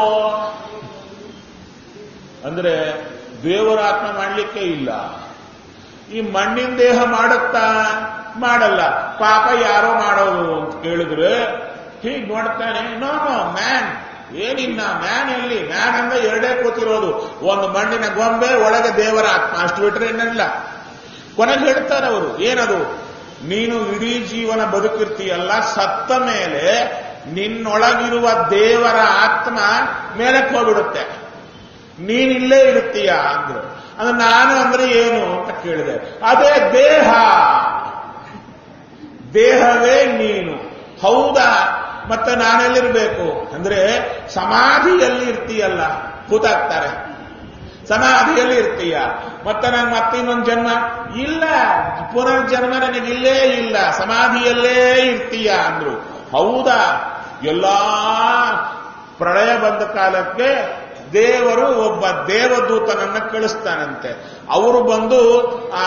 ಅಂದ್ರೆ ದೇವರ ಆತ್ಮ ಮಾಡಲಿಕ್ಕೆ ಇಲ್ಲ ಈ ಮಣ್ಣಿನ ದೇಹ ಮಾಡುತ್ತಾ ಮಾಡಲ್ಲ ಪಾಪ ಯಾರೋ ಮಾಡೋದು ಅಂತ ಕೇಳಿದ್ರೆ ಹೀಗೆ ನೋಡ್ತಾನೆ ನೋ ನೋ ಮ್ಯಾನ್ ಏನಿನ್ನ ಮ್ಯಾನ್ ಎಲ್ಲಿ ಮ್ಯಾನ್ ಅಂದ್ರೆ ಎರಡೇ ಕೂತಿರೋದು ಒಂದು ಮಣ್ಣಿನ ಗೊಂಬೆ ಒಳಗೆ ದೇವರ ಆತ್ಮ ಅಷ್ಟು ಬಿಟ್ರೆ ಇನ್ನಿಲ್ಲ ಕೊನೆಗೆ ಹೇಳ್ತಾರೆ ಅವರು ಏನದು ನೀನು ಇಡೀ ಜೀವನ ಬದುಕಿರ್ತೀಯಲ್ಲ ಸತ್ತ ಮೇಲೆ ನಿನ್ನೊಳಗಿರುವ ದೇವರ ಆತ್ಮ ಮೇಲಕ್ಕೆ ಹೋಗ್ಬಿಡುತ್ತೆ ನೀನಿಲ್ಲೇ ಇರುತ್ತೀಯ ಅಂದ್ರು ಅಂದ್ರೆ ನಾನು ಅಂದ್ರೆ ಏನು ಅಂತ ಕೇಳಿದೆ ಅದೇ ದೇಹ ದೇಹವೇ ನೀನು ಹೌದಾ ಮತ್ತೆ ನಾನೆಲ್ಲಿರ್ಬೇಕು ಅಂದ್ರೆ ಸಮಾಧಿಯಲ್ಲಿ ಇರ್ತೀಯಲ್ಲ ಕೂತಾಗ್ತಾರೆ ಸಮಾಧಿಯಲ್ಲಿ ಇರ್ತೀಯ ಮತ್ತೆ ನಂಗೆ ಮತ್ತೆ ಇನ್ನೊಂದು ಜನ್ಮ ಇಲ್ಲ ಪುನರ್ಜನ್ಮ ನನಗಿಲ್ಲೇ ಇಲ್ಲ ಸಮಾಧಿಯಲ್ಲೇ ಇರ್ತೀಯ ಅಂದ್ರು ಹೌದಾ ಎಲ್ಲಾ ಪ್ರಳಯ ಬಂದ ಕಾಲಕ್ಕೆ ದೇವರು ಒಬ್ಬ ದೇವದೂತನನ್ನ ಕಳಿಸ್ತಾನಂತೆ ಅವರು ಬಂದು ಆ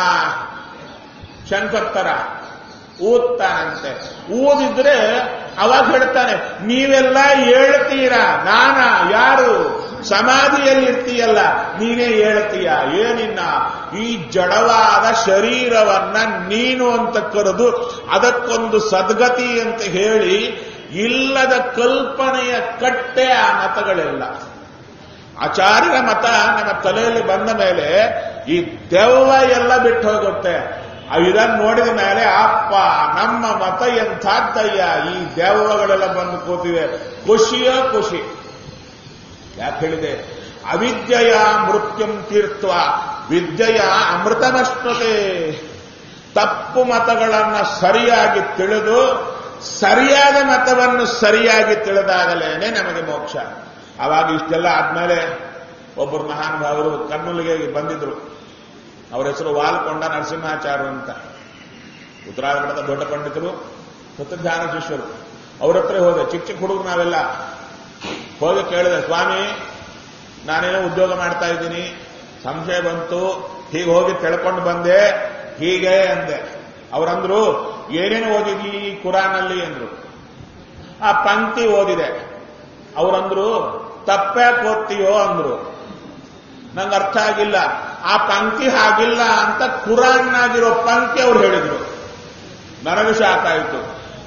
ಶಂಕರ್ತರ ಊದ್ತಾನಂತೆ ಊದಿದ್ರೆ ಅವಾಗ ಹೇಳ್ತಾನೆ ನೀವೆಲ್ಲ ಹೇಳ್ತೀರಾ ನಾನ ಯಾರು ಸಮಾಧಿಯಲ್ಲಿ ಇರ್ತೀಯಲ್ಲ ನೀನೇ ಹೇಳ್ತೀಯ ಏನಿನ್ನ ಈ ಜಡವಾದ ಶರೀರವನ್ನ ನೀನು ಅಂತ ಕರೆದು ಅದಕ್ಕೊಂದು ಸದ್ಗತಿ ಅಂತ ಹೇಳಿ ಇಲ್ಲದ ಕಲ್ಪನೆಯ ಕಟ್ಟೆ ಆ ಮತಗಳೆಲ್ಲ ಆಚಾರ್ಯರ ಮತ ನಮ್ಮ ತಲೆಯಲ್ಲಿ ಬಂದ ಮೇಲೆ ಈ ದೆವ್ವ ಎಲ್ಲ ಬಿಟ್ಟು ಹೋಗುತ್ತೆ ಇದನ್ನು ನೋಡಿದ ಮೇಲೆ ಅಪ್ಪ ನಮ್ಮ ಮತ ಎಂಥದ್ದಯ್ಯ ಈ ದೆವ್ವಗಳೆಲ್ಲ ಬಂದು ಕೂತಿವೆ ಖುಷಿಯೋ ಖುಷಿ ಯಾಕೆ ಹೇಳಿದೆ ಅವಿದ್ಯೆಯ ಮೃತ್ಯುಂ ತೀರ್ಥ ವಿದ್ಯೆಯ ಅಮೃತಮಶ್ನುತೆ ತಪ್ಪು ಮತಗಳನ್ನ ಸರಿಯಾಗಿ ತಿಳಿದು ಸರಿಯಾದ ಮತವನ್ನು ಸರಿಯಾಗಿ ತಿಳಿದಾಗಲೇನೆ ನಮಗೆ ಮೋಕ್ಷ ಅವಾಗ ಇಷ್ಟೆಲ್ಲ ಆದ್ಮೇಲೆ ಒಬ್ಬರು ಮಹಾನುಭಾವರು ಕರ್ನೂಲಿಗೆ ಬಂದಿದ್ರು ಅವರ ಹೆಸರು ವಾಲ್ಕೊಂಡ ನರಸಿಂಹಾಚಾರ್ಯ ಅಂತ ಉತ್ತರಾಖಂಡದ ದೊಡ್ಡ ಪಂಡಿತರು ಸತ್ಯಧ್ಯಾನ ಶಿಷ್ಯರು ಅವ್ರ ಹತ್ರ ಹೋದೆ ಚಿಕ್ಕ ಚಿಕ್ಕ ಹುಡುಗರು ನಾವೆಲ್ಲ ಹೋಗಿ ಕೇಳಿದೆ ಸ್ವಾಮಿ ನಾನೇನೋ ಉದ್ಯೋಗ ಮಾಡ್ತಾ ಇದ್ದೀನಿ ಸಂಶಯ ಬಂತು ಹೀಗೆ ಹೋಗಿ ತಿಳ್ಕೊಂಡು ಬಂದೆ ಹೀಗೆ ಅಂದೆ ಅವರಂದ್ರು ಏನೇನು ಓದಿದ್ವಿ ಈ ಕುರಾನಲ್ಲಿ ಅಂದ್ರು ಆ ಪಂಕ್ತಿ ಓದಿದೆ ಅವರಂದ್ರು ತಪ್ಪ್ಯಾಕ್ ಓದ್ತೀಯೋ ಅಂದ್ರು ನಂಗೆ ಅರ್ಥ ಆಗಿಲ್ಲ ಆ ಪಂಕ್ತಿ ಹಾಗಿಲ್ಲ ಅಂತ ಕುರಾನ್ನಾಗಿರೋ ಪಂಕ್ತಿ ಅವ್ರು ಹೇಳಿದ್ರು ನನಗೆ ಶಾಕ್ ಆಯಿತು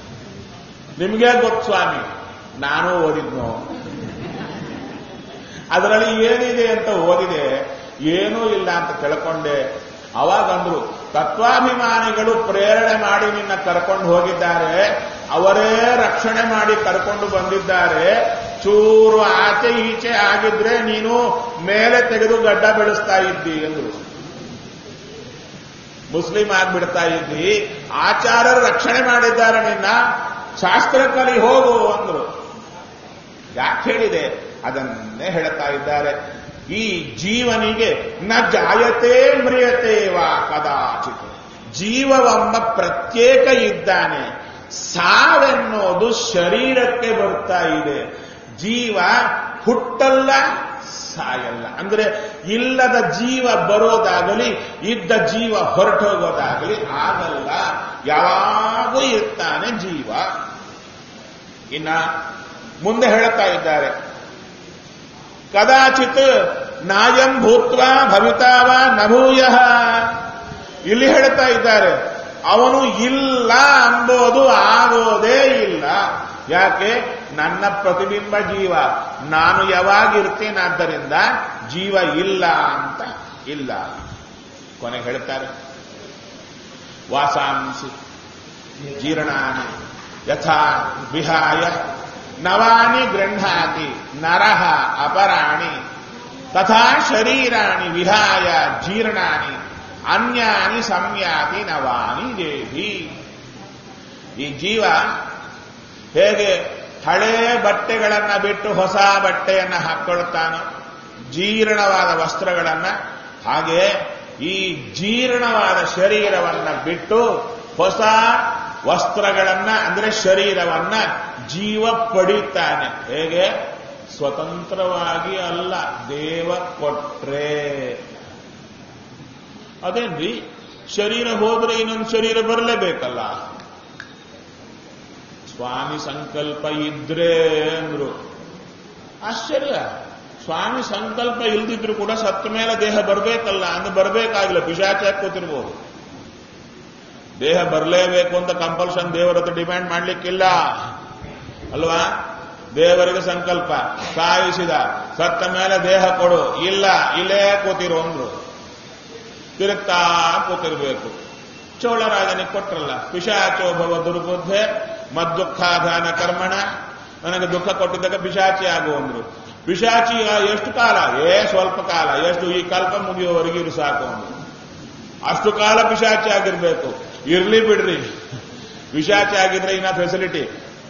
ನಿಮ್ಗೆ ಗೊತ್ತು ಸ್ವಾಮಿ ನಾನು ಓದಿದ್ನು ಅದರಲ್ಲಿ ಏನಿದೆ ಅಂತ ಓದಿದೆ ಏನೂ ಇಲ್ಲ ಅಂತ ತಿಳ್ಕೊಂಡೆ ಅವಾಗಂದ್ರು ತತ್ವಾಭಿಮಾನಿಗಳು ಪ್ರೇರಣೆ ಮಾಡಿ ನಿನ್ನ ಕರ್ಕೊಂಡು ಹೋಗಿದ್ದಾರೆ ಅವರೇ ರಕ್ಷಣೆ ಮಾಡಿ ಕರ್ಕೊಂಡು ಬಂದಿದ್ದಾರೆ ಚೂರು ಆಚೆ ಈಚೆ ಆಗಿದ್ರೆ ನೀನು ಮೇಲೆ ತೆಗೆದು ಗಡ್ಡ ಬೆಳೆಸ್ತಾ ಇದ್ದಿ ಎಂದ್ರು ಮುಸ್ಲಿಂ ಆಗ್ಬಿಡ್ತಾ ಇದ್ದಿ ಆಚಾರ್ಯರು ರಕ್ಷಣೆ ಮಾಡಿದ್ದಾರೆ ನಿನ್ನ ಶಾಸ್ತ್ರ ಕಲಿ ಹೋಗು ಅಂದ್ರು ಯಾಕೆ ಹೇಳಿದೆ ಅದನ್ನೇ ಹೇಳ್ತಾ ಇದ್ದಾರೆ ಈ ಜೀವನಿಗೆ ನ ಜಾಯತೆ ಮ್ರಿಯತೆ ವಾ ಕದಾಚಿತ್ ಜೀವವೆಂಬ ಪ್ರತ್ಯೇಕ ಇದ್ದಾನೆ ಸಾವೆನ್ನೋದು ಶರೀರಕ್ಕೆ ಬರ್ತಾ ಇದೆ ಜೀವ ಹುಟ್ಟಲ್ಲ ಸಾಯಲ್ಲ ಅಂದ್ರೆ ಇಲ್ಲದ ಜೀವ ಬರೋದಾಗಲಿ ಇದ್ದ ಜೀವ ಹೊರಟೋಗೋದಾಗಲಿ ಆಗಲ್ಲ ಯಾವಾಗೂ ಇರ್ತಾನೆ ಜೀವ ಇನ್ನ ಮುಂದೆ ಹೇಳ್ತಾ ಇದ್ದಾರೆ ಕದಾಚಿತ್ ನಾಯಂ ಭೂತ್ವ ಭವಿತಾವ ನಭೂಯ ಇಲ್ಲಿ ಹೇಳ್ತಾ ಇದ್ದಾರೆ ಅವನು ಇಲ್ಲ ಅಂಬೋದು ಆಗೋದೇ ಇಲ್ಲ ಯಾಕೆ ನನ್ನ ಪ್ರತಿಬಿಂಬ ಜೀವ ನಾನು ಯಾವಾಗಿರ್ತೇನಾದ್ದರಿಂದ ಜೀವ ಇಲ್ಲ ಅಂತ ಇಲ್ಲ ಕೊನೆಗೆ ಹೇಳ್ತಾರೆ ವಾಸಾಂಸಿ ಜೀರ್ಣಾನಿ ಯಥಾ ವಿಹಾಯ ನವಾನಿ ಗೃಹಾತಿ ನರಹ ಅಪರಾಣಿ ತಥಾ ಶರೀರಾಣಿ ವಿಹಾಯ ಜೀರ್ಣಾನಿ ಅನ್ಯಾನಿ ಸಂಯಾತಿ ನವಾನಿ ದೇಹಿ ಈ ಜೀವ ಹೇಗೆ ಹಳೇ ಬಟ್ಟೆಗಳನ್ನ ಬಿಟ್ಟು ಹೊಸ ಬಟ್ಟೆಯನ್ನ ಹಾಕೊಳ್ತಾನೋ ಜೀರ್ಣವಾದ ವಸ್ತ್ರಗಳನ್ನ ಹಾಗೆ ಈ ಜೀರ್ಣವಾದ ಶರೀರವನ್ನ ಬಿಟ್ಟು ಹೊಸ ವಸ್ತ್ರಗಳನ್ನ ಅಂದ್ರೆ ಶರೀರವನ್ನ ಜೀವ ಪಡಿತಾನೆ ಹೇಗೆ ಸ್ವತಂತ್ರವಾಗಿ ಅಲ್ಲ ದೇವ ಕೊಟ್ರೆ ಅದೇನ್ರಿ ಶರೀರ ಹೋದ್ರೆ ಇನ್ನೊಂದು ಶರೀರ ಬರಲೇಬೇಕಲ್ಲ ಸ್ವಾಮಿ ಸಂಕಲ್ಪ ಇದ್ರೆ ಅಂದ್ರು ಆಶ್ಚರ್ಯ ಸ್ವಾಮಿ ಸಂಕಲ್ಪ ಇಲ್ದಿದ್ರು ಕೂಡ ಸತ್ತ ಮೇಲೆ ದೇಹ ಬರಬೇಕಲ್ಲ ಅಂದ್ರೆ ಬರಬೇಕಾಗಿಲ್ಲ ಪಿಶಾಚ ಕೂತಿರ್ಬೋದು ದೇಹ ಬರಲೇಬೇಕು ಅಂತ ಕಂಪಲ್ಷನ್ ದೇವರ ಹತ್ರ ಡಿಮ್ಯಾಂಡ್ ಮಾಡ್ಲಿಕ್ಕಿಲ್ಲ ಅಲ್ವಾ ದೇವರಿಗೆ ಸಂಕಲ್ಪ ಸಾಯಿಸಿದ ಸತ್ತ ಮೇಲೆ ದೇಹ ಕೊಡು ಇಲ್ಲ ಇಲ್ಲೇ ಕೂತಿರು ಅಂದ್ರು ತಿರುಗ್ತಾ ಕೂತಿರ್ಬೇಕು ಚೋಳರಾಜನಿಗೆ ಕೊಟ್ರಲ್ಲ ಪಿಶಾಚೋ ಭವ ದುರ್ಬುದ್ಧೆ ಮದ್ದುಃಖಾಧಾನ ಕರ್ಮಣ ನನಗೆ ದುಃಖ ಕೊಟ್ಟಿದ್ದಾಗ ಪಿಶಾಚಿ ಆಗು ಅಂದ್ರು ಪಿಶಾಚಿ ಎಷ್ಟು ಕಾಲ ಏ ಸ್ವಲ್ಪ ಕಾಲ ಎಷ್ಟು ಈ ಕಲ್ಪ ಮುಗಿಯುವವರೆಗೆ ಇರು ಸಾಕು ಅಂದ್ರು ಅಷ್ಟು ಕಾಲ ಪಿಶಾಚಿ ಆಗಿರ್ಬೇಕು ಇರ್ಲಿ ಬಿಡ್ರಿ ಪಿಶಾಚಿ ಆಗಿದ್ರೆ ಇನ್ನ ಫೆಸಿಲಿಟಿ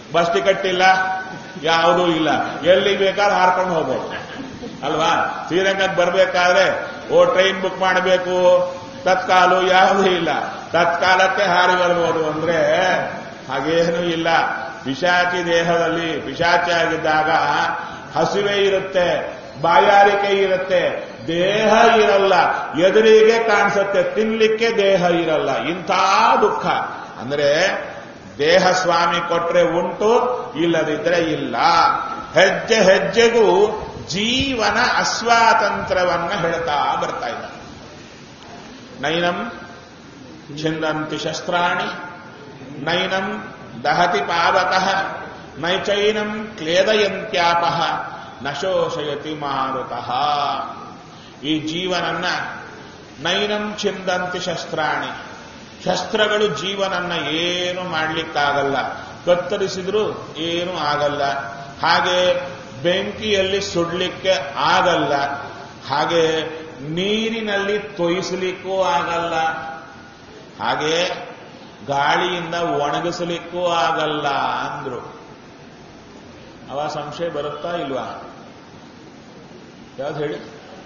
ಬಸ್ ಟಿಕೆಟ್ ಇಲ್ಲ ಯಾವುದೂ ಇಲ್ಲ ಎಲ್ಲಿ ಬೇಕಾದ್ರೆ ಹಾರ್ಕೊಂಡು ಹೋಗ್ಬೋದು ಅಲ್ವಾ ಶ್ರೀರಂಗಕ್ಕೆ ಬರ್ಬೇಕಾದ್ರೆ ಓ ಟ್ರೈನ್ ಬುಕ್ ಮಾಡಬೇಕು ತತ್ಕಾಲು ಯಾವುದೂ ಇಲ್ಲ ತತ್ಕಾಲಕ್ಕೆ ಹಾರಿ ಬರ್ಬೋದು ಅಂದ್ರೆ ಹಾಗೇನೂ ಇಲ್ಲ ಪಿಶಾಚಿ ದೇಹದಲ್ಲಿ ಪಿಶಾಚಿ ಆಗಿದ್ದಾಗ ಹಸಿವೆ ಇರುತ್ತೆ ಬಾಯಾರಿಕೆ ಇರುತ್ತೆ ದೇಹ ಇರಲ್ಲ ಎದುರಿಗೆ ಕಾಣಿಸುತ್ತೆ ತಿನ್ಲಿಕ್ಕೆ ದೇಹ ಇರಲ್ಲ ಇಂಥ ದುಃಖ ಅಂದ್ರೆ ದೇಹ ಸ್ವಾಮಿ ಕೊಟ್ರೆ ಉಂಟು ಇಲ್ಲದಿದ್ರೆ ಇಲ್ಲ ಹೆಜ್ಜೆ ಹೆಜ್ಜೆಗೂ ಜೀವನ ಅಸ್ವಾತಂತ್ರ್ಯವನ್ನ ಹೇಳ್ತಾ ಬರ್ತಾ ಇದ್ದ ನೈನಂ ಛಿಂದಂತಿ ಶಸ್ತ್ರಾಣಿ ನೈನಂ ದಹತಿ ಪಾವಕಃ ನೈಚೈನಂ ಕ್ಲೇದಯಂತ್ಯಾಪಃ ನಶೋಷಯತಿ ಮಾರುತಃ ಈ ಜೀವನನ್ನ ನೈನಂ ಛಿಂದಂತಿ ಶಸ್ತ್ರಾಣಿ ಶಸ್ತ್ರಗಳು ಜೀವನನ್ನ ಏನು ಮಾಡ್ಲಿಕ್ಕಾಗಲ್ಲ ಕತ್ತರಿಸಿದ್ರು ಏನು ಆಗಲ್ಲ ಹಾಗೆ ಬೆಂಕಿಯಲ್ಲಿ ಸುಡ್ಲಿಕ್ಕೆ ಆಗಲ್ಲ ಹಾಗೆ ನೀರಿನಲ್ಲಿ ತೊಯಿಸಲಿಕ್ಕೂ ಆಗಲ್ಲ ಹಾಗೆ ಗಾಳಿಯಿಂದ ಒಣಗಿಸಲಿಕ್ಕೂ ಆಗಲ್ಲ ಅಂದ್ರು ಅವ ಸಂಶಯ ಬರುತ್ತಾ ಇಲ್ವಾ ಯಾವ್ದು ಹೇಳಿ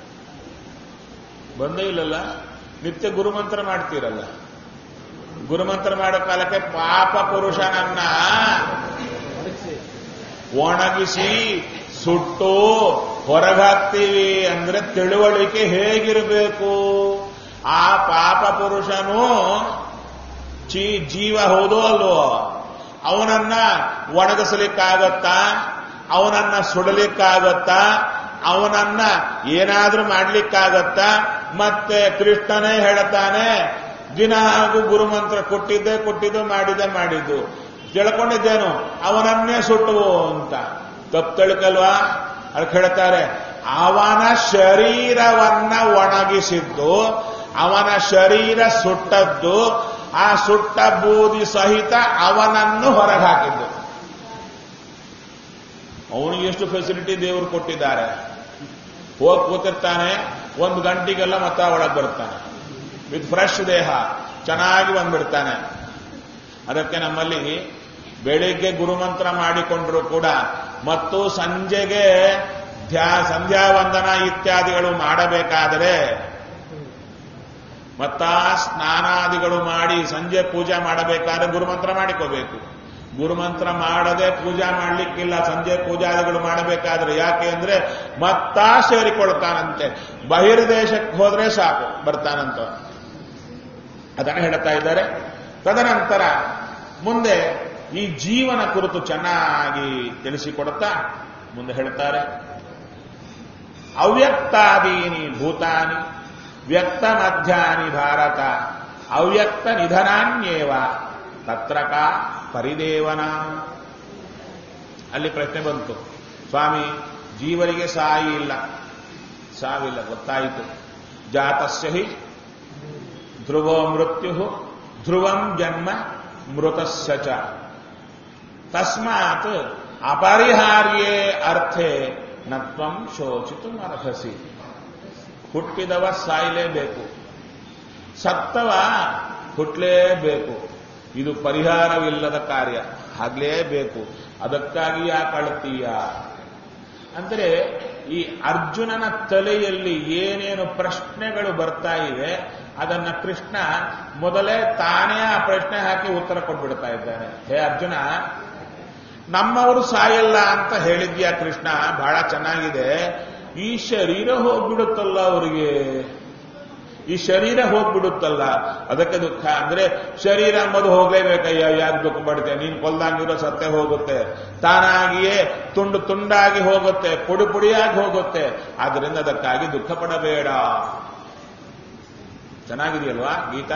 ಬಂದೇ ಇಲ್ಲಲ್ಲ ನಿತ್ಯ ಗುರುಮಂತ್ರ ಮಾಡ್ತೀರಲ್ಲ ಗುರುಮಂತ್ರ ಮಾಡೋ ಕಾಲಕ್ಕೆ ಪಾಪ ಪುರುಷನನ್ನ ಒಣಗಿಸಿ ಸುಟ್ಟು ಹೊರಗಾಕ್ತೀವಿ ಅಂದ್ರೆ ತಿಳುವಳಿಕೆ ಹೇಗಿರಬೇಕು ಆ ಪಾಪ ಪುರುಷನು ಚೀ ಜೀವ ಹೌದೋ ಅಲ್ವೋ ಅವನನ್ನ ಒಣಗಿಸಲಿಕ್ಕಾಗತ್ತಾ ಅವನನ್ನ ಸುಡಲಿಕ್ಕಾಗತ್ತಾ ಅವನನ್ನ ಏನಾದ್ರೂ ಮಾಡ್ಲಿಕ್ಕಾಗತ್ತಾ ಮತ್ತೆ ಕೃಷ್ಣನೇ ಹೇಳ್ತಾನೆ ದಿನ ಹಾಗೂ ಗುರುಮಂತ್ರ ಕೊಟ್ಟಿದ್ದೆ ಕೊಟ್ಟಿದ್ದು ಮಾಡಿದ್ದೆ ಮಾಡಿದ್ದು ತಿಳ್ಕೊಂಡಿದ್ದೇನು ಅವನನ್ನೇ ಸುಟ್ಟುವು ಅಂತ ತಪ್ಪು ತಿಳ್ಕಲ್ವಾ ಅದಕ್ಕೆ ಹೇಳ್ತಾರೆ ಅವನ ಶರೀರವನ್ನ ಒಣಗಿಸಿದ್ದು ಅವನ ಶರೀರ ಸುಟ್ಟದ್ದು ಆ ಸುಟ್ಟ ಬೂದಿ ಸಹಿತ ಅವನನ್ನು ಹೊರಗೆ ಹಾಕಿದ್ದು ಅವನಿಗೆ ಎಷ್ಟು ಫೆಸಿಲಿಟಿ ದೇವರು ಕೊಟ್ಟಿದ್ದಾರೆ ಹೋಗಿ ಕೂತಿರ್ತಾನೆ ಒಂದು ಗಂಟೆಗೆಲ್ಲ ಮತ್ತ ಒಳಗೆ ಬರ್ತಾನೆ ವಿತ್ ಫ್ರೆಶ್ ದೇಹ ಚೆನ್ನಾಗಿ ಬಂದ್ಬಿಡ್ತಾನೆ ಅದಕ್ಕೆ ನಮ್ಮಲ್ಲಿ ಬೆಳಿಗ್ಗೆ ಗುರುಮಂತ್ರ ಮಾಡಿಕೊಂಡ್ರು ಕೂಡ ಮತ್ತು ಸಂಜೆಗೆ ಧ್ಯ ಸಂಧ್ಯಾ ವಂದನ ಇತ್ಯಾದಿಗಳು ಮಾಡಬೇಕಾದರೆ ಮತ್ತ ಸ್ನಾನಾದಿಗಳು ಮಾಡಿ ಸಂಜೆ ಪೂಜೆ ಮಾಡಬೇಕಾದ್ರೆ ಗುರುಮಂತ್ರ ಮಾಡಿಕೋಬೇಕು ಗುರುಮಂತ್ರ ಮಾಡದೆ ಪೂಜಾ ಮಾಡ್ಲಿಕ್ಕಿಲ್ಲ ಸಂಜೆ ಪೂಜಾದಿಗಳು ಮಾಡಬೇಕಾದ್ರೆ ಯಾಕೆ ಅಂದ್ರೆ ಮತ್ತ ಸೇರಿಕೊಳ್ತಾನಂತೆ ಬಹಿರ್ದೇಶಕ್ಕೆ ಹೋದ್ರೆ ಸಾಕು ಬರ್ತಾನಂತ ಅದನ್ನು ಹೇಳ್ತಾ ಇದ್ದಾರೆ ತದನಂತರ ಮುಂದೆ ಈ ಜೀವನ ಕುರಿತು ಚೆನ್ನಾಗಿ ತಿಳಿಸಿಕೊಡುತ್ತಾ ಮುಂದೆ ಹೇಳ್ತಾರೆ ಅವ್ಯಕ್ತಾದೀನಿ ಭೂತಾನಿ ವ್ಯಕ್ತ ಮಧ್ಯಾನಿ ಭಾರತ ಅವ್ಯಕ್ತ ನಿಧನಾನ್ಯೇವ ತತ್ರಕ ಪರಿದೇವನ ಅಲ್ಲಿ ಪ್ರಶ್ನೆ ಬಂತು ಸ್ವಾಮಿ ಜೀವರಿಗೆ ಸಾಯಿ ಇಲ್ಲ ಸಾವಿಲ್ಲ ಗೊತ್ತಾಯಿತು ಜಾತಸ್ಯ ಹಿ ಧ್ರುವೋ ಮೃತ್ಯು ಧ್ರುವಂ ಜನ್ಮ ಮೃತಸ್ಯ ಚ ತಸ್ಮಾತ್ ಅಪರಿಹಾರ್ಯೇ ಅರ್ಥೆ ನತ್ವಂ ಶೋಚಿತು ಅರ್ಹಸಿ ಹುಟ್ಟಿದವ ಸಾಯಲೇಬೇಕು ಸತ್ತವ ಹುಟ್ಟಲೇಬೇಕು ಇದು ಪರಿಹಾರವಿಲ್ಲದ ಕಾರ್ಯ ಆಗ್ಲೇಬೇಕು ಅದಕ್ಕಾಗಿ ಯಾಕೆ ಅಳ್ತೀಯ ಅಂದರೆ ಈ ಅರ್ಜುನನ ತಲೆಯಲ್ಲಿ ಏನೇನು ಪ್ರಶ್ನೆಗಳು ಬರ್ತಾ ಇವೆ ಅದನ್ನ ಕೃಷ್ಣ ಮೊದಲೇ ತಾನೇ ಆ ಪ್ರಶ್ನೆ ಹಾಕಿ ಉತ್ತರ ಕೊಟ್ಬಿಡ್ತಾ ಇದ್ದಾನೆ ಹೇ ಅರ್ಜುನ ನಮ್ಮವರು ಸಾಯಲ್ಲ ಅಂತ ಹೇಳಿದ್ಯಾ ಕೃಷ್ಣ ಬಹಳ ಚೆನ್ನಾಗಿದೆ ಈ ಶರೀರ ಹೋಗ್ಬಿಡುತ್ತಲ್ಲ ಅವರಿಗೆ ಈ ಶರೀರ ಹೋಗ್ಬಿಡುತ್ತಲ್ಲ ಅದಕ್ಕೆ ದುಃಖ ಅಂದ್ರೆ ಶರೀರ ಅಂಬುದು ಹೋಗ್ಲೇಬೇಕಯ್ಯ ಯಾರು ದುಃಖ ಪಡ್ತೆ ನೀನ್ ಕೊಲ್ದಂಗಿರೋ ಸತ್ತೆ ಹೋಗುತ್ತೆ ತಾನಾಗಿಯೇ ತುಂಡು ತುಂಡಾಗಿ ಹೋಗುತ್ತೆ ಪುಡಿ ಪುಡಿಯಾಗಿ ಹೋಗುತ್ತೆ ಆದ್ರಿಂದ ಅದಕ್ಕಾಗಿ ದುಃಖ ಪಡಬೇಡ ಚೆನ್ನಾಗಿದೆಯಲ್ವಾ ಗೀತಾ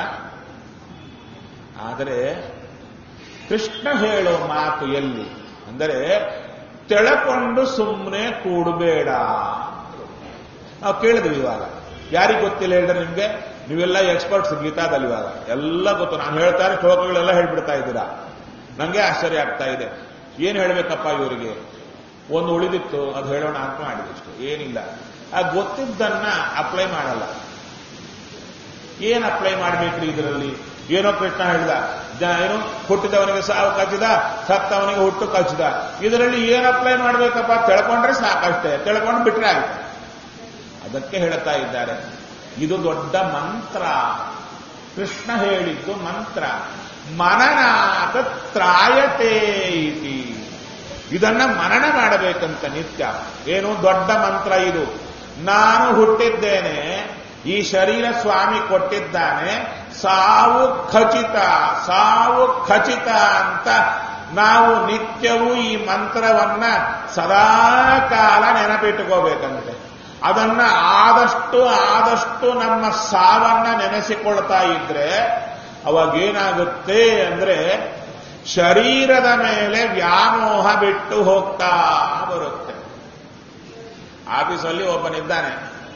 ಆದರೆ ಕೃಷ್ಣ ಹೇಳೋ ಮಾತು ಎಲ್ಲಿ ಅಂದರೆ ತೆಳಕೊಂಡು ಸುಮ್ಮನೆ ಕೂಡಬೇಡ ನಾವು ಕೇಳಿದ್ವಿ ಇವಾಗ ಯಾರಿಗೆ ಗೊತ್ತಿಲ್ಲ ಹೇಳಿದ್ರೆ ನಿಮ್ಗೆ ನೀವೆಲ್ಲ ಎಕ್ಸ್ಪರ್ಟ್ಸ್ ಗೀತಾದಲ್ಲಿ ಇವಾಗ ಎಲ್ಲ ಗೊತ್ತು ನಾನು ಹೇಳ್ತಾರೆ ಶ್ಲೋಕಗಳೆಲ್ಲ ಹೇಳ್ಬಿಡ್ತಾ ಇದ್ದೀರಾ ನಂಗೆ ಆಶ್ಚರ್ಯ ಆಗ್ತಾ ಇದೆ ಏನು ಹೇಳಬೇಕಪ್ಪ ಇವರಿಗೆ ಒಂದು ಉಳಿದಿತ್ತು ಅದು ಹೇಳೋಣ ಅಂತ ಮಾಡಿದಷ್ಟು ಏನಿಲ್ಲ ಆ ಗೊತ್ತಿದ್ದನ್ನ ಅಪ್ಲೈ ಮಾಡಲ್ಲ ಏನ್ ಅಪ್ಲೈ ಮಾಡ್ಬೇಕ್ರಿ ಇದರಲ್ಲಿ ಏನೋ ಕೃಷ್ಣ ಹೇಳಿದ ಜ ಏನು ಹುಟ್ಟಿದವನಿಗೆ ಸಾವು ಕಚ್ಚಿದ ಸತ್ತವನಿಗೆ ಹುಟ್ಟು ಕಚ್ಚಿದ ಇದರಲ್ಲಿ ಏನು ಅಪ್ಲೈ ಮಾಡ್ಬೇಕಪ್ಪ ತಿಳ್ಕೊಂಡ್ರೆ ಸಾಕಷ್ಟೇ ತಿಳ್ಕೊಂಡು ಬಿಟ್ರೆ ಆಗುತ್ತೆ ಅದಕ್ಕೆ ಹೇಳ್ತಾ ಇದ್ದಾರೆ ಇದು ದೊಡ್ಡ ಮಂತ್ರ ಕೃಷ್ಣ ಹೇಳಿದ್ದು ಮಂತ್ರ ಮನನಾಥ ತ್ರಾಯತೆ ಇತಿ ಇದನ್ನ ಮನನ ಮಾಡಬೇಕಂತ ನಿತ್ಯ ಏನು ದೊಡ್ಡ ಮಂತ್ರ ಇದು ನಾನು ಹುಟ್ಟಿದ್ದೇನೆ ಈ ಶರೀರ ಸ್ವಾಮಿ ಕೊಟ್ಟಿದ್ದಾನೆ ಸಾವು ಖಚಿತ ಸಾವು ಖಚಿತ ಅಂತ ನಾವು ನಿತ್ಯವೂ ಈ ಮಂತ್ರವನ್ನ ಸದಾ ಕಾಲ ನೆನಪಿಟ್ಟುಕೋಬೇಕಂತೆ ಅದನ್ನ ಆದಷ್ಟು ಆದಷ್ಟು ನಮ್ಮ ಸಾವನ್ನ ನೆನೆಸಿಕೊಳ್ತಾ ಇದ್ರೆ ಅವಾಗೇನಾಗುತ್ತೆ ಅಂದ್ರೆ ಶರೀರದ ಮೇಲೆ ವ್ಯಾಮೋಹ ಬಿಟ್ಟು ಹೋಗ್ತಾ ಬರುತ್ತೆ ಆಫೀಸಲ್ಲಿ ಒಬ್ಬನಿದ್ದಾನೆ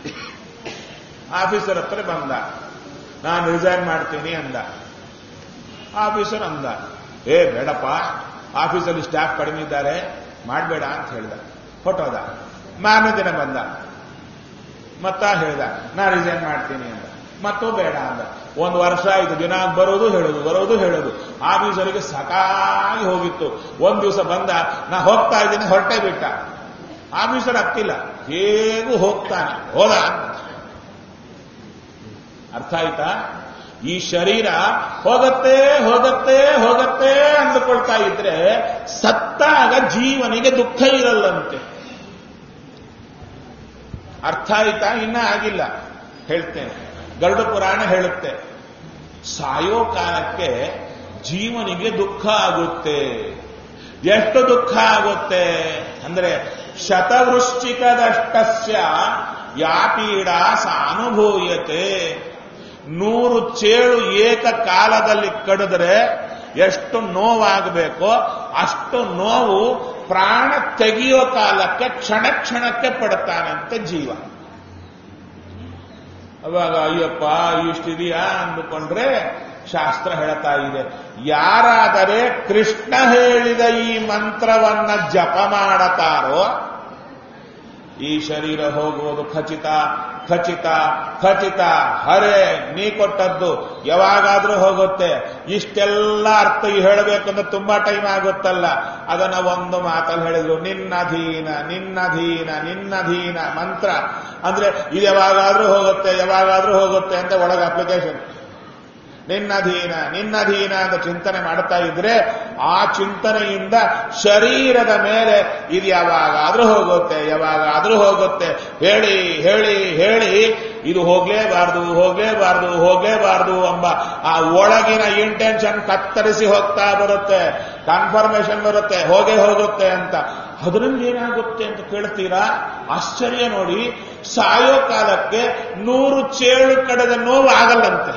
ಆಫೀಸರ್ ಹತ್ರ ಬಂದ ನಾನು ರಿಸೈನ್ ಮಾಡ್ತೀನಿ ಅಂದ ಆಫೀಸರ್ ಅಂದ ಏ ಬೇಡಪ್ಪ ಆಫೀಸಲ್ಲಿ ಸ್ಟಾಫ್ ಕಡಿಮೆ ಇದ್ದಾರೆ ಮಾಡಬೇಡ ಅಂತ ಹೇಳ್ದ ಹೊಟ್ಟೋದ ಮಾರನೇ ದಿನ ಬಂದ ಮತ್ತ ಹೇಳ್ದ ನಾ ರಿಸೈನ್ ಮಾಡ್ತೀನಿ ಅಂದ ಮತ್ತೂ ಬೇಡ ಅಂದ ಒಂದು ವರ್ಷ ಆಯ್ತು ದಿನ ಬರೋದು ಹೇಳೋದು ಬರೋದು ಹೇಳೋದು ಆಫೀಸರಿಗೆ ಸಕಾಗಿ ಹೋಗಿತ್ತು ಒಂದ್ ದಿವಸ ಬಂದ ನಾ ಹೋಗ್ತಾ ಇದ್ದೀನಿ ಹೊರಟೆ ಬಿಟ್ಟ ಆಫೀಸರ್ ಹತ್ತಿಲ್ಲ ಹೇಗೂ ಹೋಗ್ತಾನೆ ಹೋದ ಅರ್ಥ ಆಯ್ತಾ ಈ ಶರೀರ ಹೋಗತ್ತೆ ಹೋಗತ್ತೆ ಹೋಗತ್ತೆ ಅಂದುಕೊಳ್ತಾ ಇದ್ರೆ ಸತ್ತಾಗ ಜೀವನಿಗೆ ದುಃಖ ಇರಲ್ಲಂತೆ ಅರ್ಥ ಆಯ್ತಾ ಇನ್ನ ಆಗಿಲ್ಲ ಹೇಳ್ತೇನೆ ಗರುಡ ಪುರಾಣ ಹೇಳುತ್ತೆ ಸಾಯೋ ಕಾಲಕ್ಕೆ ಜೀವನಿಗೆ ದುಃಖ ಆಗುತ್ತೆ ಎಷ್ಟು ದುಃಖ ಆಗುತ್ತೆ ಅಂದ್ರೆ ಶತವೃಶ್ಚಿಕದಷ್ಟಸ್ಯ ಯಾಪೀಡ ಸಾನುಭೂಯತೆ ನೂರು ಚೇಳು ಏಕ ಕಾಲದಲ್ಲಿ ಕಡಿದ್ರೆ ಎಷ್ಟು ನೋವಾಗಬೇಕೋ ಅಷ್ಟು ನೋವು ಪ್ರಾಣ ತೆಗೆಯೋ ಕಾಲಕ್ಕೆ ಕ್ಷಣ ಕ್ಷಣಕ್ಕೆ ಪಡ್ತಾನಂತೆ ಜೀವ ಅವಾಗ ಅಯ್ಯಪ್ಪ ಇಷ್ಟಿದೆಯಾ ಅಂದುಕೊಂಡ್ರೆ ಶಾಸ್ತ್ರ ಹೇಳ್ತಾ ಇದೆ ಯಾರಾದರೆ ಕೃಷ್ಣ ಹೇಳಿದ ಈ ಮಂತ್ರವನ್ನ ಜಪ ಮಾಡತಾರೋ ಈ ಶರೀರ ಹೋಗುವುದು ಖಚಿತ ಖಚಿತ ಖಚಿತ ಹರೇ ನೀ ಕೊಟ್ಟದ್ದು ಯಾವಾಗಾದ್ರೂ ಹೋಗುತ್ತೆ ಇಷ್ಟೆಲ್ಲ ಅರ್ಥ ಹೇಳಬೇಕಂದ್ರೆ ತುಂಬಾ ಟೈಮ್ ಆಗುತ್ತಲ್ಲ ಅದನ್ನ ಒಂದು ಮಾತಲ್ಲಿ ಹೇಳಿದ್ರು ನಿನ್ನಧೀನ ನಿನ್ನಧೀನ ನಿನ್ನಧೀನ ಮಂತ್ರ ಅಂದ್ರೆ ಇದು ಯಾವಾಗಾದ್ರೂ ಹೋಗುತ್ತೆ ಯಾವಾಗಾದ್ರೂ ಹೋಗುತ್ತೆ ಅಂತ ಒಳಗೆ ಅಪ್ಲಿಕೇಶನ್ ನಿನ್ನಧೀನ ನಿನ್ನಧೀನ ಅಂತ ಚಿಂತನೆ ಮಾಡ್ತಾ ಇದ್ರೆ ಆ ಚಿಂತನೆಯಿಂದ ಶರೀರದ ಮೇಲೆ ಇದು ಯಾವಾಗಾದ್ರೂ ಹೋಗುತ್ತೆ ಯಾವಾಗಾದ್ರೂ ಹೋಗುತ್ತೆ ಹೇಳಿ ಹೇಳಿ ಹೇಳಿ ಇದು ಹೋಗ್ಲೇಬಾರ್ದು ಹೋಗ್ಲೇಬಾರ್ದು ಹೋಗ್ಲೇಬಾರ್ದು ಎಂಬ ಆ ಒಳಗಿನ ಇಂಟೆನ್ಷನ್ ಕತ್ತರಿಸಿ ಹೋಗ್ತಾ ಬರುತ್ತೆ ಕನ್ಫರ್ಮೇಶನ್ ಬರುತ್ತೆ ಹೋಗೇ ಹೋಗುತ್ತೆ ಅಂತ ಅದರಿಂದ ಏನಾಗುತ್ತೆ ಅಂತ ಕೇಳ್ತೀರಾ ಆಶ್ಚರ್ಯ ನೋಡಿ ಸಾಯೋ ಕಾಲಕ್ಕೆ ನೂರು ಚೇಳು ಕಡೆದ ನೋವು ಆಗಲ್ಲಂತೆ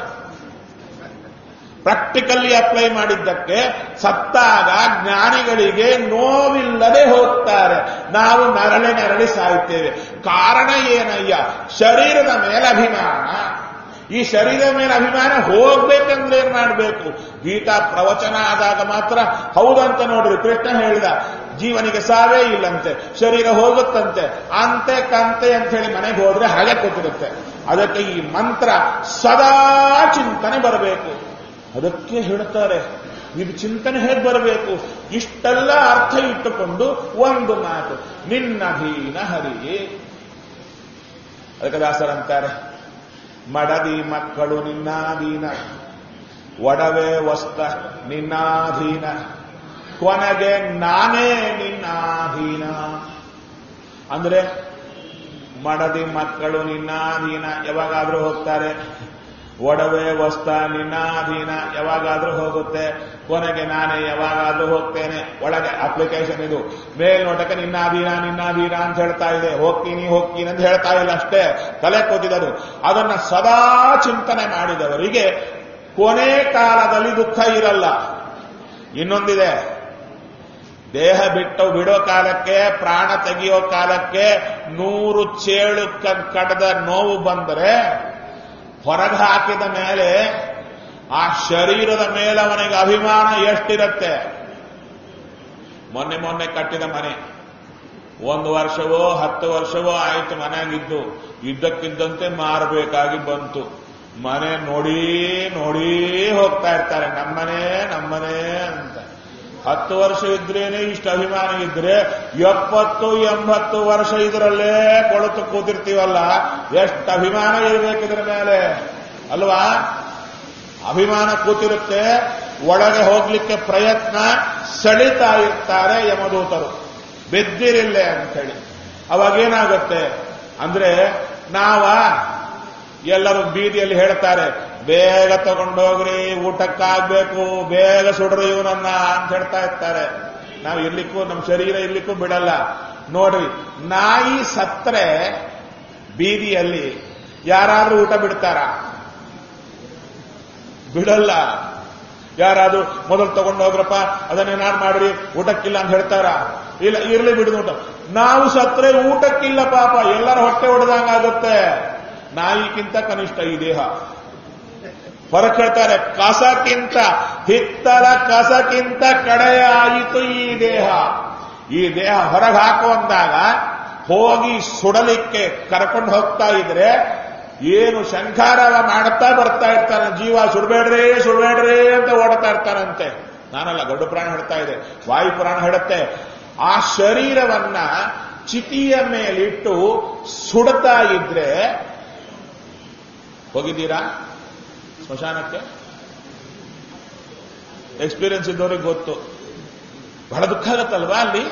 ಪ್ರಾಕ್ಟಿಕಲ್ಲಿ ಅಪ್ಲೈ ಮಾಡಿದ್ದಕ್ಕೆ ಸತ್ತಾಗ ಜ್ಞಾನಿಗಳಿಗೆ ನೋವಿಲ್ಲದೆ ಹೋಗ್ತಾರೆ ನಾವು ನರಳೆ ನರಳಿ ಸಾಯುತ್ತೇವೆ ಕಾರಣ ಏನಯ್ಯ ಶರೀರದ ಮೇಲೆ ಅಭಿಮಾನ ಈ ಶರೀರದ ಮೇಲೆ ಅಭಿಮಾನ ಹೋಗ್ಬೇಕಂದ್ರೆ ಏನ್ ಮಾಡಬೇಕು ಗೀತಾ ಪ್ರವಚನ ಆದಾಗ ಮಾತ್ರ ಹೌದಂತ ನೋಡ್ರಿ ಕೃಷ್ಣ ಹೇಳಿದ ಜೀವನಿಗೆ ಸಾವೇ ಇಲ್ಲಂತೆ ಶರೀರ ಹೋಗುತ್ತಂತೆ ಅಂತೆ ಕಂತೆ ಅಂತ ಹೇಳಿ ಮನೆಗೆ ಹೋದ್ರೆ ಹಾಗೆ ಕೂತಿರುತ್ತೆ ಅದಕ್ಕೆ ಈ ಮಂತ್ರ ಸದಾ ಚಿಂತನೆ ಬರಬೇಕು ಅದಕ್ಕೆ ಹೇಳ್ತಾರೆ ಇದು ಚಿಂತನೆ ಹೇಗೆ ಬರಬೇಕು ಇಷ್ಟೆಲ್ಲ ಅರ್ಥ ಇಟ್ಟುಕೊಂಡು ಒಂದು ಮಾತು ನಿನ್ನಧೀನ ಹರಿಯೇ ಅದಕ್ಕೆ ದಾಸರಂತಾರೆ ಮಡದಿ ಮಕ್ಕಳು ನಿನ್ನಾಧೀನ ಒಡವೆ ವಸ್ತ ನಿನ್ನಾಧೀನ ಕೊನೆಗೆ ನಾನೇ ನಿನ್ನಾಧೀನ ಅಂದ್ರೆ ಮಡದಿ ಮಕ್ಕಳು ನಿನ್ನಾಧೀನ ಯಾವಾಗಾದ್ರೂ ಹೋಗ್ತಾರೆ ಒಡವೆ ವಸ್ತ ನಿನ್ನಾಧೀನ ಯಾವಾಗಾದ್ರೂ ಹೋಗುತ್ತೆ ಕೊನೆಗೆ ನಾನೇ ಯಾವಾಗಾದ್ರೂ ಹೋಗ್ತೇನೆ ಒಳಗೆ ಅಪ್ಲಿಕೇಶನ್ ಇದು ಮೇಲ್ನೋಟಕ್ಕೆ ನಿನ್ನಾಧೀನ ನಿನ್ನಾಧೀನ ಅಂತ ಹೇಳ್ತಾ ಇದೆ ಹೋಗ್ತೀನಿ ಹೋಗ್ತೀನಿ ಅಂತ ಹೇಳ್ತಾ ಇಲ್ಲ ಅಷ್ಟೇ ತಲೆ ಕೂತಿದರು ಅದನ್ನ ಸದಾ ಚಿಂತನೆ ಮಾಡಿದವರಿಗೆ ಕೊನೆ ಕಾಲದಲ್ಲಿ ದುಃಖ ಇರಲ್ಲ ಇನ್ನೊಂದಿದೆ ದೇಹ ಬಿಟ್ಟು ಬಿಡೋ ಕಾಲಕ್ಕೆ ಪ್ರಾಣ ತೆಗೆಯೋ ಕಾಲಕ್ಕೆ ನೂರು ಚೇಳು ಕಡದ ನೋವು ಬಂದರೆ ಹೊರಗೆ ಹಾಕಿದ ಮೇಲೆ ಆ ಶರೀರದ ಮೇಲೆ ಅವನಿಗೆ ಅಭಿಮಾನ ಎಷ್ಟಿರುತ್ತೆ ಮೊನ್ನೆ ಮೊನ್ನೆ ಕಟ್ಟಿದ ಮನೆ ಒಂದು ವರ್ಷವೋ ಹತ್ತು ವರ್ಷವೋ ಆಯ್ತು ಮನೆಯಾಗಿದ್ದು ಇದ್ದಕ್ಕಿದ್ದಂತೆ ಮಾರಬೇಕಾಗಿ ಬಂತು ಮನೆ ನೋಡಿ ನೋಡಿ ಹೋಗ್ತಾ ಇರ್ತಾರೆ ನಮ್ಮನೆ ನಮ್ಮನೆ ಅಂತ ಹತ್ತು ವರ್ಷ ಇದ್ರೇನೆ ಇಷ್ಟು ಅಭಿಮಾನ ಇದ್ರೆ ಎಪ್ಪತ್ತು ಎಂಬತ್ತು ವರ್ಷ ಇದರಲ್ಲೇ ಕೊಳತು ಕೂತಿರ್ತೀವಲ್ಲ ಎಷ್ಟು ಅಭಿಮಾನ ಇರಬೇಕು ಇದರ ಮೇಲೆ ಅಲ್ವಾ ಅಭಿಮಾನ ಕೂತಿರುತ್ತೆ ಒಳಗೆ ಹೋಗ್ಲಿಕ್ಕೆ ಪ್ರಯತ್ನ ಸೆಳಿತಾ ಇರ್ತಾರೆ ಯಮದೂತರು ಬೆದ್ದಿರಿಲ್ಲೆ ಅಂತೇಳಿ ಅವಾಗೇನಾಗುತ್ತೆ ಅಂದ್ರೆ ನಾವ ಎಲ್ಲರೂ ಬೀದಿಯಲ್ಲಿ ಹೇಳ್ತಾರೆ ಬೇಗ ತಗೊಂಡೋಗ್ರಿ ಊಟಕ್ಕಾಗ್ಬೇಕು ಬೇಗ ಸುಡ್ರಿ ಇವನನ್ನ ಅಂತ ಹೇಳ್ತಾ ಇರ್ತಾರೆ ನಾವು ಇರ್ಲಿಕ್ಕೂ ನಮ್ಮ ಶರೀರ ಇರ್ಲಿಕ್ಕೂ ಬಿಡಲ್ಲ ನೋಡ್ರಿ ನಾಯಿ ಸತ್ರೆ ಬೀದಿಯಲ್ಲಿ ಯಾರಾದ್ರೂ ಊಟ ಬಿಡ್ತಾರ ಬಿಡಲ್ಲ ಯಾರಾದ್ರೂ ಮೊದಲು ತಗೊಂಡೋಗ್ರಪ್ಪ ಅದನ್ನೇನಾರು ಮಾಡ್ರಿ ಊಟಕ್ಕಿಲ್ಲ ಅಂತ ಹೇಳ್ತಾರ ಇಲ್ಲ ಇರ್ಲಿ ಬಿಡುದು ಊಟ ನಾವು ಸತ್ರೆ ಊಟಕ್ಕಿಲ್ಲ ಪಾಪ ಎಲ್ಲರ ಹೊಟ್ಟೆ ಹೊಡೆದಂಗಾಗುತ್ತೆ ನಾಯಿಗಿಂತ ಕನಿಷ್ಠ ಈ ದೇಹ ಹೊರಗೆ ಹೇಳ್ತಾರೆ ಕಸಕ್ಕಿಂತ ಹಿತ್ತಲ ಕಸಕ್ಕಿಂತ ಕಡೆಯಾಯಿತು ಈ ದೇಹ ಈ ದೇಹ ಹೊರಗೆ ಹಾಕು ಅಂದಾಗ ಹೋಗಿ ಸುಡಲಿಕ್ಕೆ ಕರ್ಕೊಂಡು ಹೋಗ್ತಾ ಇದ್ರೆ ಏನು ಶಂಖಾರವ ಮಾಡುತ್ತಾ ಬರ್ತಾ ಇರ್ತಾನೆ ಜೀವ ಸುಡಬೇಡ್ರಿ ಸುಡಬೇಡ್ರಿ ಅಂತ ಓಡ್ತಾ ಇರ್ತಾನಂತೆ ನಾನಲ್ಲ ಗಡ್ಡು ಪ್ರಾಣ ಹೇಳ್ತಾ ಇದೆ ವಾಯು ಪ್ರಾಣ ಹೇಳುತ್ತೆ ಆ ಶರೀರವನ್ನ ಚಿತಿಯ ಮೇಲಿಟ್ಟು ಸುಡ್ತಾ ಇದ್ರೆ ಹೋಗಿದ್ದೀರಾ ಸ್ಮಶಾನಕ್ಕೆ ಎಕ್ಸ್ಪೀರಿಯನ್ಸ್ ಇದ್ದವ್ರಿಗೆ ಗೊತ್ತು ಬಹಳ ದುಃಖ ಆಗತ್ತಲ್ವಾ ಅಲ್ಲಿ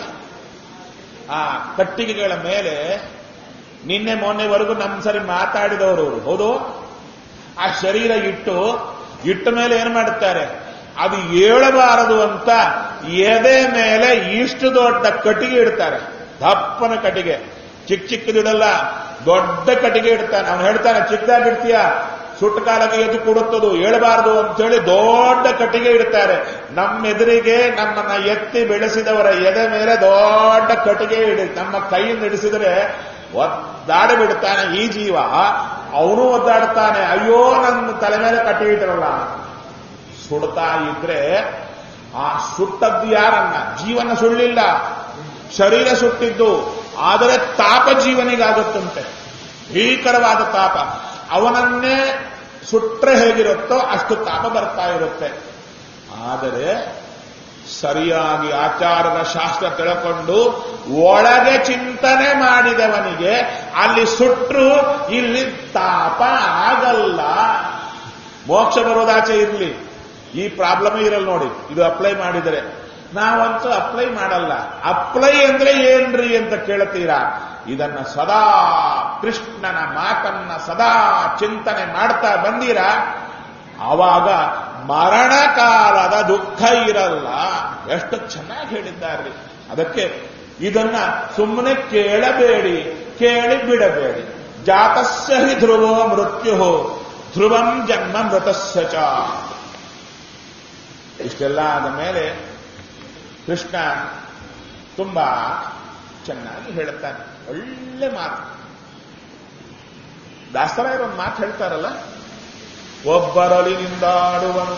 ಆ ಕಟ್ಟಿಗೆಗಳ ಮೇಲೆ ನಿನ್ನೆ ಮೊನ್ನೆವರೆಗೂ ನಮ್ಮ ಸರಿ ಮಾತಾಡಿದವರು ಅವ್ರು. ಹೌದು ಆ ಶರೀರ ಇಟ್ಟು ಇಟ್ಟ ಮೇಲೆ ಏನು ಮಾಡುತ್ತಾರೆ ಅದು ಏಳಬಾರದು ಅಂತ ಎದೆ ಮೇಲೆ ಇಷ್ಟು ದೊಡ್ಡ ಕಟ್ಟಿಗೆ ಇಡ್ತಾರೆ ದಪ್ಪನ ಕಟ್ಟಿಗೆ ಚಿಕ್ಕ ಚಿಕ್ಕದಿಡಲ್ಲ ದೊಡ್ಡ ಕಟ್ಟಿಗೆ ಇಡ್ತಾನೆ ಅವನು ಹೇಳ್ತಾನೆ ಚಿಕ್ಕದಾಗಿಡ್ತೀಯ ಸುಟ್ಟ ಕಾಲಕ್ಕೆ ಎದ್ದು ಕೊಡುತ್ತದು ಏಳಬಾರದು ಅಂತೇಳಿ ದೊಡ್ಡ ಕಟ್ಟಿಗೆ ಇಡ್ತಾರೆ ನಮ್ಮ ಎದುರಿಗೆ ನಮ್ಮನ್ನ ಎತ್ತಿ ಬೆಳೆಸಿದವರ ಎದೆ ಮೇಲೆ ದೊಡ್ಡ ಕಟ್ಟಿಗೆ ಇಡಿ ನಮ್ಮ ಕೈಯಿಂದ ಇಡಿಸಿದ್ರೆ ಒದ್ದಾಡಿ ಬಿಡ್ತಾನೆ ಈ ಜೀವ ಅವನು ಒದ್ದಾಡ್ತಾನೆ ಅಯ್ಯೋ ನನ್ನ ತಲೆ ಮೇಲೆ ಕಟ್ಟಿಗೆ ಇಟ್ಟಿರಲ್ಲ ಸುಡ್ತಾ ಇದ್ರೆ ಆ ಸುಟ್ಟದ್ದು ಯಾರನ್ನ ಜೀವನ ಸುಳ್ಳಿಲ್ಲ ಶರೀರ ಸುಟ್ಟಿದ್ದು ಆದರೆ ತಾಪ ಜೀವನಿಗಾಗುತ್ತಂತೆ ಭೀಕರವಾದ ತಾಪ ಅವನನ್ನೇ ಸುಟ್ರೆ ಹೇಗಿರುತ್ತೋ ಅಷ್ಟು ತಾಪ ಬರ್ತಾ ಇರುತ್ತೆ ಆದರೆ ಸರಿಯಾಗಿ ಆಚಾರದ ಶಾಸ್ತ್ರ ತಿಳ್ಕೊಂಡು ಒಳಗೆ ಚಿಂತನೆ ಮಾಡಿದವನಿಗೆ ಅಲ್ಲಿ ಸುಟ್ರು ಇಲ್ಲಿ ತಾಪ ಆಗಲ್ಲ ಮೋಕ್ಷ ಬರೋದಾಚೆ ಇರಲಿ ಈ ಪ್ರಾಬ್ಲಮ್ ಇರಲ್ಲ ನೋಡಿ ಇದು ಅಪ್ಲೈ ಮಾಡಿದರೆ ನಾವಂತೂ ಅಪ್ಲೈ ಮಾಡಲ್ಲ ಅಪ್ಲೈ ಅಂದ್ರೆ ಏನ್ರಿ ಅಂತ ಕೇಳ್ತೀರಾ ಇದನ್ನ ಸದಾ ಕೃಷ್ಣನ ಮಾತನ್ನ ಸದಾ ಚಿಂತನೆ ಮಾಡ್ತಾ ಬಂದೀರಾ ಆವಾಗ ಮರಣ ಕಾಲದ ದುಃಖ ಇರಲ್ಲ ಎಷ್ಟು ಚೆನ್ನಾಗಿ ಹೇಳಿದ್ದಾರೆ ಅದಕ್ಕೆ ಇದನ್ನ ಸುಮ್ಮನೆ ಕೇಳಬೇಡಿ ಕೇಳಿ ಬಿಡಬೇಡಿ ಜಾತಸ್ಯ ಹಿ ಧ್ರುವೋ ಮೃತ್ಯು ಧ್ರುವಂ ಜನ್ಮ ಮೃತಸ್ಯ ಚ ಇಷ್ಟೆಲ್ಲ ಆದ ಮೇಲೆ ಕೃಷ್ಣ ತುಂಬಾ ಚೆನ್ನಾಗಿ ಹೇಳುತ್ತಾನೆ ಒಳ್ಳೆ ಮಾತು ದಾಸರಾಯರು ಒಂದು ಮಾತು ಹೇಳ್ತಾರಲ್ಲ ಒಬ್ಬರಲ್ಲಿ ನಿಂದಾಡುವನು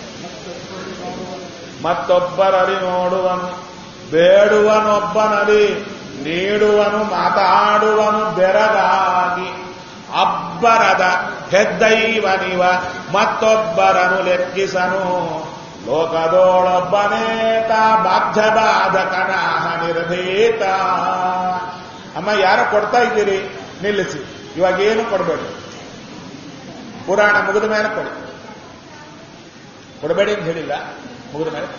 ಮತ್ತೊಬ್ಬರಲ್ಲಿ ನೋಡುವನು ಬೇಡುವನೊಬ್ಬನಲ್ಲಿ ನೀಡುವನು ಮಾತಾಡುವನು ಬೆರಗಾಗಿ ಅಬ್ಬರದ ಹೆದ್ದೈವನಿವ ಮತ್ತೊಬ್ಬರನು ಲೆಕ್ಕಿಸನು ಲೋಕದೋಳೊಬ್ಬನೇತ ಬಾಧ್ಯ ಬಾಧಕನಾಹ ನಿರ್ಭೀತ ಅಮ್ಮ ಯಾರೋ ಕೊಡ್ತಾ ಇದ್ದೀರಿ ನಿಲ್ಲಿಸಿ ಇವಾಗ ಏನು ಕೊಡಬೇಡಿ ಪುರಾಣ ಮುಗಿದ ಮೇಲೆ ಕೊಡಿ ಕೊಡಬೇಡಿ ಅಂತ ಹೇಳಿಲ್ಲ ಮುಗಿದ ಮೇಲೆ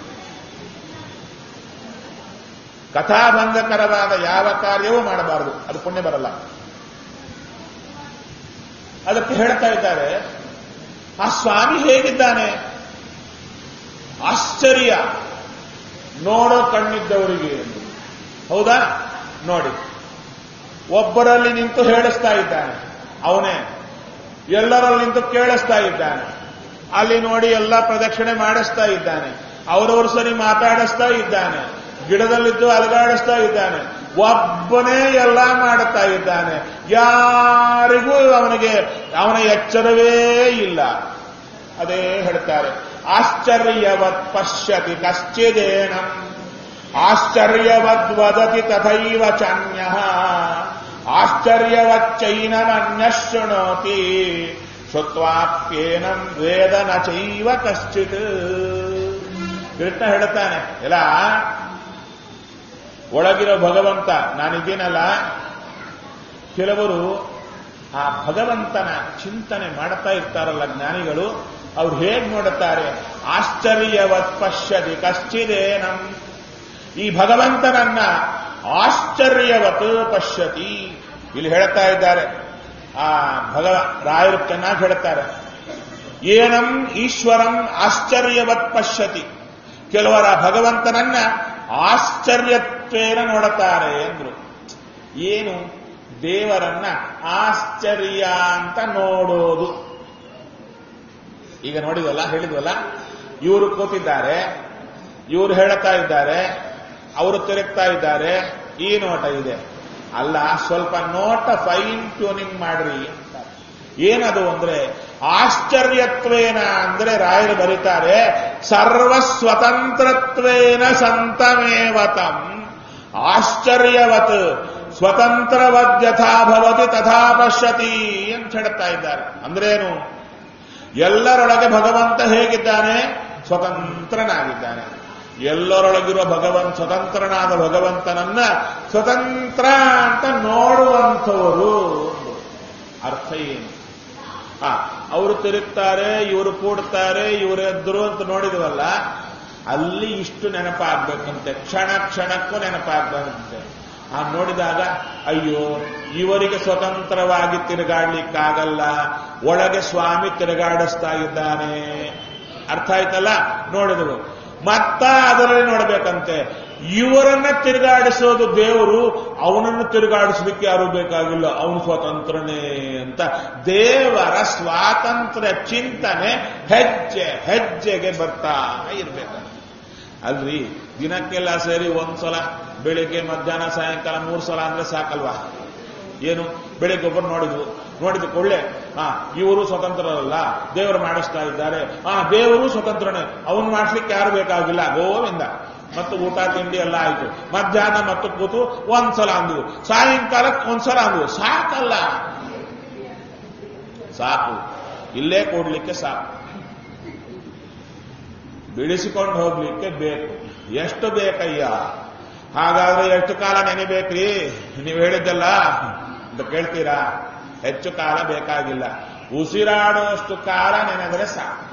ಕಥಾಭಂಗಕರವಾದ ಯಾವ ಕಾರ್ಯವೂ ಮಾಡಬಾರದು ಅದು ಪುಣ್ಯ ಬರಲ್ಲ ಅದಕ್ಕೆ ಹೇಳ್ತಾ ಇದ್ದಾರೆ ಆ ಸ್ವಾಮಿ ಹೇಗಿದ್ದಾನೆ ಆಶ್ಚರ್ಯ ನೋಡೋ ಕಣ್ಣಿದ್ದವರಿಗೆ ಎಂದು ಹೌದಾ ನೋಡಿ ಒಬ್ಬರಲ್ಲಿ ನಿಂತು ಹೇಳಿಸ್ತಾ ಇದ್ದಾನೆ ಅವನೇ ಎಲ್ಲರಲ್ಲಿ ನಿಂತು ಕೇಳಿಸ್ತಾ ಇದ್ದಾನೆ ಅಲ್ಲಿ ನೋಡಿ ಎಲ್ಲ ಪ್ರದಕ್ಷಿಣೆ ಮಾಡಿಸ್ತಾ ಇದ್ದಾನೆ ಅವರವ್ರ ಸರಿ ಮಾತಾಡಿಸ್ತಾ ಇದ್ದಾನೆ ಗಿಡದಲ್ಲಿದ್ದು ಅಲಗಾಡಿಸ್ತಾ ಇದ್ದಾನೆ ಒಬ್ಬನೇ ಎಲ್ಲ ಮಾಡುತ್ತಾ ಇದ್ದಾನೆ ಯಾರಿಗೂ ಅವನಿಗೆ ಅವನ ಎಚ್ಚರವೇ ಇಲ್ಲ ಅದೇ ಹೇಳ್ತಾರೆ ಆಶ್ಚರ್ಯವತ್ ಪಶ್ಯತಿ ಕಶ್ಚಿದೇನ ಆಶ್ಚರ್ಯವದ್ ವದತಿ ತಥೈವ ಚಾನ್ಯ ಆಶ್ಚರ್ಯವಚ್ಚೈನಮನ್ಯ ಶೃಣೋತಿ ಶ್ರುತ್ವಾಪ್ಯೇನಂ ವೇದ ನ ಚೈವ ಕಶ್ಚಿತ್ ಕೃಷ್ಣ ಹೇಳ್ತಾನೆ ಎಲ್ಲ ಒಳಗಿರೋ ಭಗವಂತ ನಾನಿದ್ದೀನಲ್ಲ ಕೆಲವರು ಆ ಭಗವಂತನ ಚಿಂತನೆ ಮಾಡ್ತಾ ಇರ್ತಾರಲ್ಲ ಜ್ಞಾನಿಗಳು ಅವ್ರು ಹೇಗ್ ನೋಡುತ್ತಾರೆ ಆಶ್ಚರ್ಯವತ್ ಪಶ್ಯತಿ ಕಶ್ಚಿದೇನಂ ಈ ಭಗವಂತನನ್ನ ಆಶ್ಚರ್ಯವತ್ ಪಶ್ಯತಿ ಇಲ್ಲಿ ಹೇಳ್ತಾ ಇದ್ದಾರೆ ಆ ಭಗವ ರಾಯರು ಚೆನ್ನಾಗಿ ಹೇಳ್ತಾರೆ ಏನಂ ಈಶ್ವರಂ ಆಶ್ಚರ್ಯವತ್ ಪಶ್ಯತಿ ಕೆಲವರ ಭಗವಂತನನ್ನ ಆಶ್ಚರ್ಯತ್ವೇನ ನೋಡುತ್ತಾರೆ ಎಂದ್ರು ಏನು ದೇವರನ್ನ ಆಶ್ಚರ್ಯ ಅಂತ ನೋಡೋದು ಈಗ ನೋಡಿದ್ವಲ್ಲ ಹೇಳಿದ್ವಲ್ಲ ಇವರು ಕೂತಿದ್ದಾರೆ ಇವರು ಹೇಳ್ತಾ ಇದ್ದಾರೆ ಅವರು ತಿರುಗ್ತಾ ಇದ್ದಾರೆ ಈ ನೋಟ ಇದೆ ಅಲ್ಲ ಸ್ವಲ್ಪ ನೋಟ ಫೈನ್ ಟ್ಯೂನಿಂಗ್ ಮಾಡ್ರಿ ಅಂತಾರೆ. ಏನದು ಅಂದ್ರೆ ಆಶ್ಚರ್ಯತ್ವೇನ ಅಂದ್ರೆ ರಾಯರು ಬರೀತಾರೆ ಸರ್ವ ಸ್ವತಂತ್ರತ್ವೇನ ಸಂತಮೇವತಂ ಆಶ್ಚರ್ಯವತ್ ಸ್ವತಂತ್ರವದ್ಯಥಾ ಭವತಿ ತಥಾ ಪಶ್ಯತಿ ಅಂತ ಹೇಳ್ತಾ ಇದ್ದಾರೆ ಅಂದ್ರೇನು ಎಲ್ಲರೊಳಗೆ ಭಗವಂತ ಹೇಗಿದ್ದಾನೆ ಸ್ವತಂತ್ರನಾಗಿದ್ದಾನೆ ಎಲ್ಲರೊಳಗಿರುವ ಭಗವಂತ ಸ್ವತಂತ್ರನಾದ ಭಗವಂತನನ್ನ ಸ್ವತಂತ್ರ ಅಂತ ನೋಡುವಂಥವರು ಅರ್ಥ ಏನು ಆ ಅವರು ತಿರುಗ್ತಾರೆ ಇವರು ಕೂಡ್ತಾರೆ ಇವರು ಎದ್ರು ಅಂತ ನೋಡಿದ್ವಲ್ಲ ಅಲ್ಲಿ ಇಷ್ಟು ನೆನಪಾಗ್ಬೇಕಂತೆ ಕ್ಷಣ ಕ್ಷಣಕ್ಕೂ ನೆನಪಾಗ್ಬೇಕಂತೆ ಆ ನೋಡಿದಾಗ ಅಯ್ಯೋ ಇವರಿಗೆ ಸ್ವತಂತ್ರವಾಗಿ ತಿರುಗಾಡ್ಲಿಕ್ಕಾಗಲ್ಲ ಒಳಗೆ ಸ್ವಾಮಿ ತಿರುಗಾಡಿಸ್ತಾ ಇದ್ದಾನೆ ಅರ್ಥ ಆಯ್ತಲ್ಲ ನೋಡಿದ್ರು ಮತ್ತ ಅದರಲ್ಲಿ ನೋಡ್ಬೇಕಂತೆ ಇವರನ್ನ ತಿರುಗಾಡಿಸೋದು ದೇವರು ಅವನನ್ನು ತಿರುಗಾಡಿಸ್ಲಿಕ್ಕೆ ಯಾರು ಬೇಕಾಗಿಲ್ಲ ಅವನು ಸ್ವತಂತ್ರನೇ ಅಂತ ದೇವರ ಸ್ವಾತಂತ್ರ್ಯ ಚಿಂತನೆ ಹೆಜ್ಜೆ ಹೆಜ್ಜೆಗೆ ಬರ್ತಾ ಇರ್ಬೇಕಂತ ಅಲ್ರಿ ದಿನಕ್ಕೆಲ್ಲ ಸೇರಿ ಒಂದ್ಸಲ ಬೆಳಿಗ್ಗೆ ಮಧ್ಯಾಹ್ನ ಸಾಯಂಕಾಲ ಮೂರು ಸಲ ಅಂದ್ರೆ ಸಾಕಲ್ವಾ ಏನು ಬೆಳಿಗ್ಗೆ ಒಬ್ಬರು ನೋಡಿದ್ವು ನೋಡಿದ ಕೊಳ್ಳೆ ಹಾ ಇವರು ಸ್ವತಂತ್ರರಲ್ಲ ದೇವರು ಮಾಡಿಸ್ತಾ ಇದ್ದಾರೆ ಹಾ ದೇವರು ಸ್ವತಂತ್ರನೇ ಅವನು ಮಾಡಿಸ್ಲಿಕ್ಕೆ ಯಾರು ಬೇಕಾಗಿಲ್ಲ ಗೋವಿಂದ ಮತ್ತು ಊಟ ತಿಂಡಿ ಎಲ್ಲ ಆಯ್ತು ಮಧ್ಯಾಹ್ನ ಮತ್ತು ಕೂತು ಒಂದ್ಸಲ ಅಂದ್ವು ಸಾಯಂಕಾಲಕ್ಕೆ ಒಂದ್ಸಲ ಅಂದ್ವು ಸಾಕಲ್ಲ ಸಾಕು ಇಲ್ಲೇ ಕೊಡ್ಲಿಕ್ಕೆ ಸಾಕು ಬಿಡಿಸಿಕೊಂಡು ಹೋಗ್ಲಿಕ್ಕೆ ಬೇಕು ಎಷ್ಟು ಬೇಕಯ್ಯ ಹಾಗಾದ್ರೆ ಎಷ್ಟು ಕಾಲ ನೆನೆಬೇಕ್ರಿ ನೀವು ಹೇಳಿದ್ದಲ್ಲ ಅಂತ ಕೇಳ್ತೀರಾ ಹೆಚ್ಚು ಕಾಲ ಬೇಕಾಗಿಲ್ಲ ಉಸಿರಾಡುವಷ್ಟು ಕಾಲ ನೆನೆದರೆ ಸಾಕು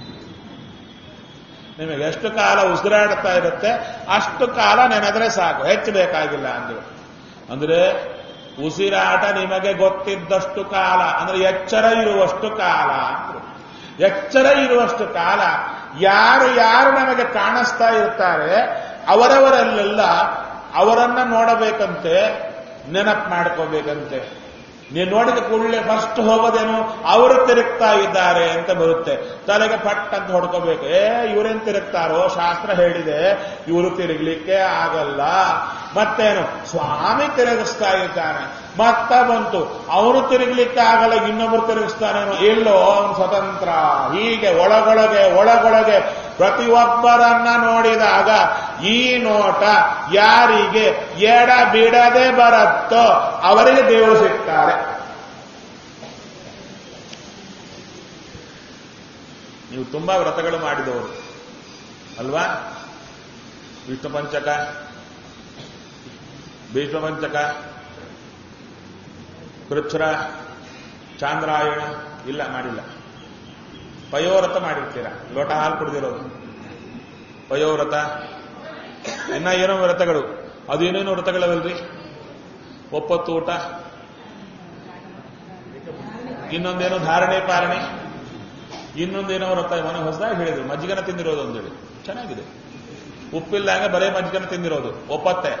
ನಿಮಗೆ ಎಷ್ಟು ಕಾಲ ಉಸಿರಾಡ್ತಾ ಇರುತ್ತೆ ಅಷ್ಟು ಕಾಲ ನೆನೆದ್ರೆ ಸಾಕು ಹೆಚ್ಚು ಬೇಕಾಗಿಲ್ಲ ಅಂದ್ರು ಅಂದ್ರೆ ಉಸಿರಾಟ ನಿಮಗೆ ಗೊತ್ತಿದ್ದಷ್ಟು ಕಾಲ ಅಂದ್ರೆ ಎಚ್ಚರ ಇರುವಷ್ಟು ಕಾಲ ಅಂದ್ರು ಎಚ್ಚರ ಇರುವಷ್ಟು ಕಾಲ ಯಾರು ಯಾರು ನಮಗೆ ಕಾಣಿಸ್ತಾ ಇರ್ತಾರೆ ಅವರವರಲ್ಲೆಲ್ಲ ಅವರನ್ನ ನೋಡಬೇಕಂತೆ ನೆನಪು ಮಾಡ್ಕೋಬೇಕಂತೆ ನೀವು ನೋಡಿದ ಕೂಡಲೇ ಫಸ್ಟ್ ಹೋಗೋದೇನು ಅವರು ತಿರುಗ್ತಾ ಇದ್ದಾರೆ ಅಂತ ಬರುತ್ತೆ ತಲೆಗೆ ಪಟ್ ಅಂತ ಹೊಡ್ಕೋಬೇಕು ಏ ಇವರೇನ್ ತಿರುಗ್ತಾರೋ ಶಾಸ್ತ್ರ ಹೇಳಿದೆ ಇವರು ತಿರುಗ್ಲಿಕ್ಕೆ ಆಗಲ್ಲ ಮತ್ತೇನು ಸ್ವಾಮಿ ತಿರುಗಿಸ್ತಾ ಇದ್ದಾನೆ ಮತ್ತ ಬಂತು ಅವನು ತಿರುಗ್ಲಿಕ್ಕೆ ಆಗಲ್ಲ ಇನ್ನೊಬ್ರು ತಿರುಗಿಸ್ತಾನೇನೋ ಎಲ್ಲೋ ಅವನು ಸ್ವತಂತ್ರ ಹೀಗೆ ಒಳಗೊಳಗೆ ಒಳಗೊಳಗೆ ಪ್ರತಿಯೊಬ್ಬರನ್ನ ನೋಡಿದಾಗ ಈ ನೋಟ ಯಾರಿಗೆ ಎಡ ಬಿಡದೆ ಬರುತ್ತೋ ಅವರಿಗೆ ದೇವರು ಸಿಗ್ತಾರೆ ನೀವು ತುಂಬಾ ವ್ರತಗಳು ಮಾಡಿದವರು ಅಲ್ವಾ ವಿಷ್ಣು ಪಂಚಕ ಭೀಷ್ಮ ಪಂಚಕ ಕೃಚ್ಛ್ರ ಚಾಂದ್ರಾಯಣ ಇಲ್ಲ ಮಾಡಿಲ್ಲ ಪಯೋವ್ರತ ಮಾಡಿರ್ತೀರ ಲೋಟ ಹಾಲು ಕುಡಿದಿರೋದು ಪಯೋವ್ರತ ಇನ್ನ ಏನೋ ವ್ರತಗಳು ಅದು ಏನೇನೋ ವ್ರತಗಳವಲ್ರಿ ಒಪ್ಪತ್ತು ಊಟ ಇನ್ನೊಂದೇನೋ ಧಾರಣೆ ಪಾರಣೆ ಇನ್ನೊಂದೇನೋ ವ್ರತ ಮನೆ ಹೊಸದಾಗಿ ಹೇಳಿದ್ರು ಮಜ್ಜಿಗನ ತಿಂದಿರೋದು ಅಂತೇಳಿ ಚೆನ್ನಾಗಿದೆ ಉಪ್ಪಿಲ್ದಂಗೆ ಬರೇ ಮಜ್ಜಿಗನ ತಿಂದಿರೋದು ಒಪ್ಪತ್ತೆ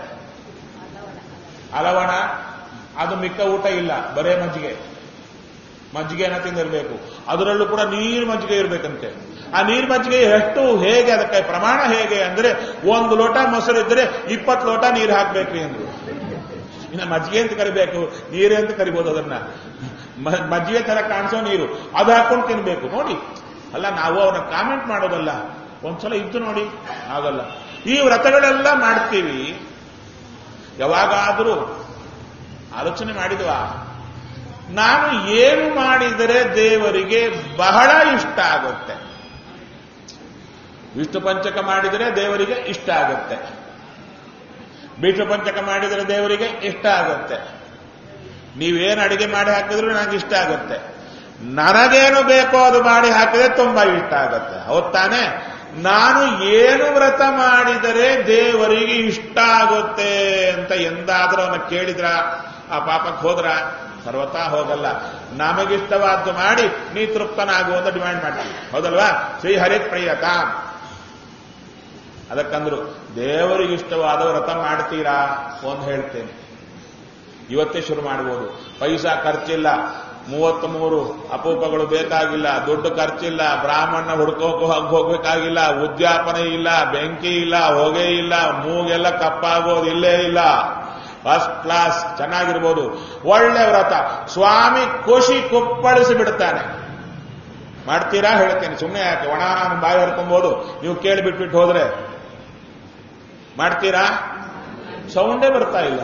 ಅಲವಣ ಅದು ಮಿಕ್ಕ ಊಟ ಇಲ್ಲ ಬರೇ ಮಜ್ಜಿಗೆ ಮಜ್ಜಿಗೆನ ತಿಂದಿರಬೇಕು ಅದರಲ್ಲೂ ಕೂಡ ನೀರು ಮಜ್ಜಿಗೆ ಇರಬೇಕಂತೆ ಆ ನೀರು ಮಜ್ಜಿಗೆ ಎಷ್ಟು ಹೇಗೆ ಅದಕ್ಕೆ ಪ್ರಮಾಣ ಹೇಗೆ ಅಂದ್ರೆ ಒಂದು ಲೋಟ ಮೊಸರು ಇದ್ರೆ ಇಪ್ಪತ್ತು ಲೋಟ ನೀರು ಹಾಕ್ಬೇಕ್ರಿ ಅಂದ್ರು ಇನ್ನು ಮಜ್ಜಿಗೆ ಅಂತ ಕರಿಬೇಕು ನೀರೇ ಅಂತ ಕರಿಬೋದು ಅದನ್ನ ಮ- ಮಜ್ಜಿಗೆ ತರ ಕಾಣಿಸೋ ನೀರು ಅದು ಹಾಕೊಂಡು ತಿನ್ಬೇಕು ನೋಡಿ ಅಲ್ಲ ನಾವು ಅವ್ರನ್ನ ಕಾಮೆಂಟ್ ಮಾಡೋದಲ್ಲ ಒಂದ್ಸಲ ಇದ್ದು ನೋಡಿ ಆಗಲ್ಲ ಈ ವ್ರತಗಳೆಲ್ಲ ಮಾಡ್ತೀವಿ ಯಾವಾಗಾದರೂ ಆಲೋಚನೆ ಮಾಡಿದ್ವಾ ನಾನು ಏನು ಮಾಡಿದರೆ ದೇವರಿಗೆ ಬಹಳ ಇಷ್ಟ ಆಗುತ್ತೆ ವಿಷ್ಣು ಪಂಚಕ ಮಾಡಿದರೆ ದೇವರಿಗೆ ಇಷ್ಟ ಆಗುತ್ತೆ ವಿಷ್ಣು ಪಂಚಕ ಮಾಡಿದರೆ ದೇವರಿಗೆ ಇಷ್ಟ ಆಗುತ್ತೆ ನೀವೇನು ಅಡಿಗೆ ಮಾಡಿ ಹಾಕಿದ್ರು ನನಗೆ ಇಷ್ಟ ಆಗುತ್ತೆ ನನಗೇನು ಬೇಕೋ ಅದು ಮಾಡಿ ಹಾಕಿದ್ರೆ ತುಂಬಾ ಇಷ್ಟ ಆಗುತ್ತೆ ಹೌದ್ ತಾನೇ ನಾನು ಏನು ವ್ರತ ಮಾಡಿದರೆ ದೇವರಿಗೆ ಇಷ್ಟ ಆಗುತ್ತೆ ಅಂತ ಎಂದಾದ್ರೂ ಅವನ ಕೇಳಿದ್ರ ಆ ಪಾಪಕ್ಕೆ ಹೋದ್ರ ಸರ್ವತಾ ಹೋಗಲ್ಲ ನಮಗಿಷ್ಟವಾದ್ದು ಮಾಡಿ ನೀ ತೃಪ್ತನಾಗು ಅಂತ ಡಿಮ್ಯಾಂಡ್ ಮಾಡ್ತೀವಿ ಹೌದಲ್ವಾ ಶ್ರೀ ಹರಿ ಪ್ರಿಯತ ಅದಕ್ಕಂದ್ರು ದೇವರಿಗೆ ಇಷ್ಟವಾದ ವ್ರತ ಮಾಡ್ತೀರಾ ಒಂದು ಹೇಳ್ತೇನೆ ಇವತ್ತೇ ಶುರು ಮಾಡಬಹುದು ಪೈಸಾ ಖರ್ಚಿಲ್ಲ ಮೂವತ್ತ್ ಮೂರು ಅಪೂಪಗಳು ಬೇಕಾಗಿಲ್ಲ ದುಡ್ಡು ಖರ್ಚಿಲ್ಲ ಬ್ರಾಹ್ಮಣ ಹುಡ್ಕೋಕ್ ಹೋಗ್ಬೇಕಾಗಿಲ್ಲ ಉದ್ಯಾಪನೆ ಇಲ್ಲ ಬೆಂಕಿ ಇಲ್ಲ ಹೊಗೆ ಇಲ್ಲ ಮೂಗೆಲ್ಲ ಕಪ್ಪಾಗೋದು ಇಲ್ಲೇ ಇಲ್ಲ ಫಸ್ಟ್ ಕ್ಲಾಸ್ ಚೆನ್ನಾಗಿರ್ಬೋದು ಒಳ್ಳೆ ವ್ರತ ಸ್ವಾಮಿ ಖುಷಿ ಕುಪ್ಪಳಿಸಿ ಬಿಡ್ತಾನೆ ಮಾಡ್ತೀರಾ ಹೇಳ್ತೇನೆ ಸುಮ್ಮನೆ ಯಾಕೆ ಒಣ ನಾನು ಬಾಯಿ ಹೊಡ್ಕೊಬೋದು ನೀವು ಕೇಳಿ ಬಿಟ್ಬಿಟ್ಟು ಹೋದ್ರೆ ಮಾಡ್ತೀರಾ ಸೌಂಡೇ ಬರ್ತಾ ಇಲ್ಲ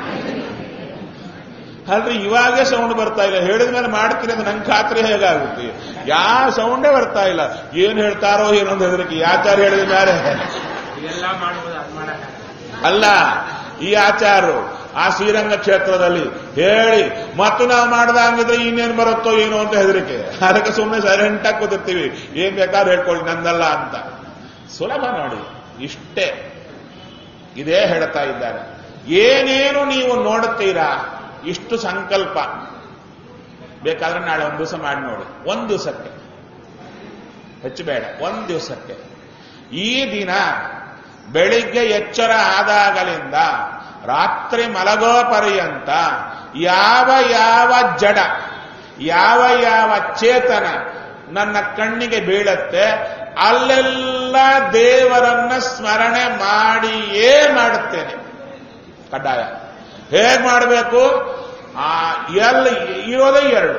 ಅಲ್ರಿ ಇವಾಗೇ ಸೌಂಡ್ ಬರ್ತಾ ಇಲ್ಲ ಹೇಳಿದ ಮೇಲೆ ಮಾಡ್ತೀನಿ ಅಂತ ನಂಗೆ ಖಾತ್ರಿ ಹೇಗಾಗುತ್ತೆ ಯಾವ ಸೌಂಡೇ ಬರ್ತಾ ಇಲ್ಲ ಏನ್ ಹೇಳ್ತಾರೋ ಏನೊಂದು ಹೆದರಿಕೆ ಯಾಚಾರ ಹೇಳಿದ ಮೇಲೆ ಇದೆಲ್ಲ ಮಾಡ್ಬೋದು ಅದು ಮಾಡಕ್ಕಾಗಲ್ಲ ಅಲ್ಲ ಈ ಆಚಾರರು ಆ ಶ್ರೀರಂಗ ಕ್ಷೇತ್ರದಲ್ಲಿ ಹೇಳಿ ಮತ್ತು ನಾವು ಮಾಡ್ದಂಗಿದ್ರೆ ಇನ್ನೇನು ಬರುತ್ತೋ ಏನೋ ಅಂತ ಹೆದರಿಕೆ ಅದಕ್ಕೆ ಸುಮ್ಮನೆ ಸೈಲೆಂಟ್ ಆಗಿ ಕೂತಿರ್ತೀವಿ ಏನ್ ಬೇಕಾದ್ರೂ ಹೇಳ್ಕೊಳ್ಳಿ ನಂದಲ್ಲ ಅಂತ ಸುಲಭ ನೋಡಿ ಇಷ್ಟೇ ಇದೇ ಹೇಳ್ತಾ ಇದ್ದಾರೆ ಏನೇನು ನೀವು ನೋಡುತ್ತೀರಾ ಇಷ್ಟು ಸಂಕಲ್ಪ ಬೇಕಾದ್ರೆ ನಾಳೆ ಒಂದು ದಿವಸ ಮಾಡಿ ನೋಡಿ ಒಂದು ದಿವಸಕ್ಕೆ ಹೆಚ್ಚು ಬೇಡ ಒಂದು ದಿವಸಕ್ಕೆ ಈ ದಿನ ಬೆಳಿಗ್ಗೆ ಎಚ್ಚರ ಆದಾಗಲಿಂದ ರಾತ್ರಿ ಮಲಗೋ ಪರ್ಯಂತ ಯಾವ ಯಾವ ಜಡ ಯಾವ ಯಾವ ಚೇತನ ನನ್ನ ಕಣ್ಣಿಗೆ ಬೀಳತ್ತೆ ಅಲ್ಲೆಲ್ಲ ದೇವರನ್ನ ಸ್ಮರಣೆ ಮಾಡಿಯೇ ಮಾಡುತ್ತೇನೆ ಕಡ್ಡಾಯ ಹೇಗ್ ಮಾಡಬೇಕು ಆ ಎಲ್ಲ ಇರೋದೇ ಎರಡು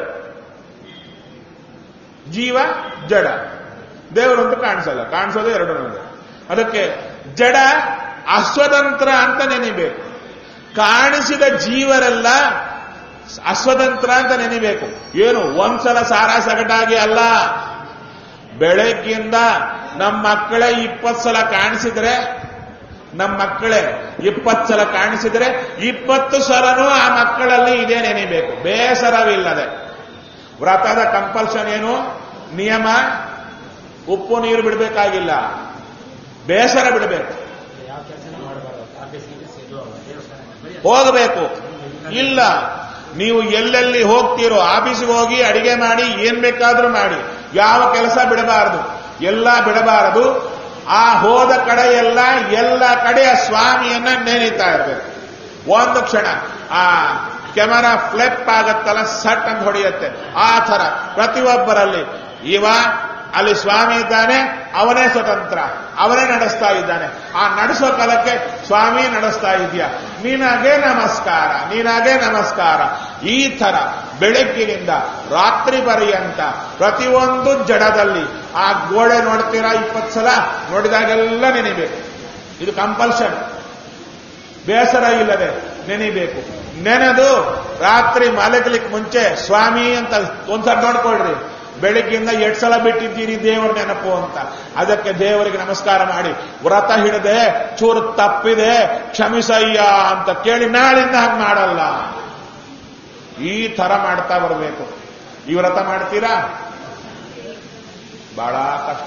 ಜೀವ ಜಡ ದೇವರಂತೂ ಕಾಣಿಸಲ್ಲ ಕಾಣಿಸೋದೇ ಎರಡು ನನಗೆ ಅದಕ್ಕೆ ಜಡ ಅಸ್ವತಂತ್ರ ಅಂತ ನೆನಿಬೇಕು ಕಾಣಿಸಿದ ಜೀವರೆಲ್ಲ ಅಸ್ವತಂತ್ರ ಅಂತ ನೆನಿಬೇಕು ಏನು ಒಂದ್ಸಲ ಸಾರ ಸಗಟಾಗಿ ಅಲ್ಲ ಬೆಳಗ್ಗಿಂದ ನಮ್ಮ ಮಕ್ಕಳೇ ಇಪ್ಪತ್ತು ಸಲ ಕಾಣಿಸಿದ್ರೆ ನಮ್ಮ ಮಕ್ಕಳೇ ಇಪ್ಪತ್ತು ಸಲ ಕಾಣಿಸಿದ್ರೆ ಇಪ್ಪತ್ತು ಸಲನೂ ಆ ಮಕ್ಕಳಲ್ಲಿ ಇದೇ ನೆನಿಬೇಕು ಬೇಸರವಿಲ್ಲದೆ ವ್ರತದ ಕಂಪಲ್ಷನ್ ಏನು ನಿಯಮ ಉಪ್ಪು ನೀರು ಬಿಡಬೇಕಾಗಿಲ್ಲ ಬೇಸರ ಬಿಡಬೇಕು ಯಾವ ಕೆಲಸನೂ ಮಾಡಬಾರ್ದು ಆಫೀಸ್ಗೆ ಇದು ದೇವಸ್ಥಾನಕ್ಕೆ ಬರೀ ಹೋಗಬೇಕು ಇಲ್ಲ ನೀವು ಎಲ್ಲೆಲ್ಲಿ ಹೋಗ್ತೀರೋ ಆಫೀಸ್ಗೆ ಹೋಗಿ ಅಡಿಗೆ ಮಾಡಿ ಏನ್ ಬೇಕಾದ್ರೂ ಮಾಡಿ ಯಾವ ಕೆಲಸ ಬಿಡಬಾರದು ಎಲ್ಲ ಬಿಡಬಾರದು ಆ ಹೋದ ಕಡೆ ಎಲ್ಲ ಎಲ್ಲ ಕಡೆ ಆ ಸ್ವಾಮಿಯನ್ನ ನೆನೀತಾ ಇರಬೇಕು ಒಂದು ಕ್ಷಣ ಆ ಕೆಮರಾ ಫ್ಲಿಪ್ ಆಗತ್ತಲ್ಲ ಸಟ್ ಅಂತ ಹೊಡೆಯುತ್ತೆ ಆ ತರ ಪ್ರತಿಯೊಬ್ಬರಲ್ಲಿ ಇವ ಅಲ್ಲಿ ಸ್ವಾಮಿ ಇದ್ದಾನೆ ಅವನೇ ಸ್ವತಂತ್ರ ಅವನೇ ನಡೆಸ್ತಾ ಇದ್ದಾನೆ ಆ ನಡೆಸೋ ಕಾಲಕ್ಕೆ ಸ್ವಾಮಿ ನಡೆಸ್ತಾ ಇದೆಯಾ ನಿನಗೆ ನಮಸ್ಕಾರ ನಿನಗೆ ನಮಸ್ಕಾರ ಈ ತರ ಬೆಳಗ್ಗಿನಿಂದ ರಾತ್ರಿ ಪರ್ಯಂತ ಪ್ರತಿಯೊಂದು ಜಡದಲ್ಲಿ ಆ ಗೋಡೆ ನೋಡ್ತೀರಾ ಇಪ್ಪತ್ತು ಸಲ ನೋಡಿದಾಗೆಲ್ಲ ನೆನಿಬೇಕು ಇದು ಕಂಪಲ್ಷನ್ ಬೇಸರ ಇಲ್ಲದೆ ನೆನಿಬೇಕು ನೆನೆದು ರಾತ್ರಿ ಮಲಗಲಿಕ್ಕೆ ಮುಂಚೆ ಸ್ವಾಮಿ ಅಂತ ಒಂದ್ಸಲ ನೋಡ್ಕೊಳ್ರಿ ಬೆಳಿಗ್ಗೆಯಿಂದ ಎಷ್ಟು ಸಲ ಬಿಟ್ಟಿದ್ದೀರಿ ದೇವರ ನೆನಪು ಅಂತ ಅದಕ್ಕೆ ದೇವರಿಗೆ ನಮಸ್ಕಾರ ಮಾಡಿ ವ್ರತ ಹಿಡದೆ ಚೂರು ತಪ್ಪಿದೆ ಕ್ಷಮಿಸಯ್ಯ ಅಂತ ಕೇಳಿ ನಾಳಿಂದ ಹಾಗೆ ಮಾಡಲ್ಲ ಈ ತರ ಮಾಡ್ತಾ ಬರಬೇಕು ಈ ವ್ರತ ಮಾಡ್ತೀರಾ ಬಹಳ ಕಷ್ಟ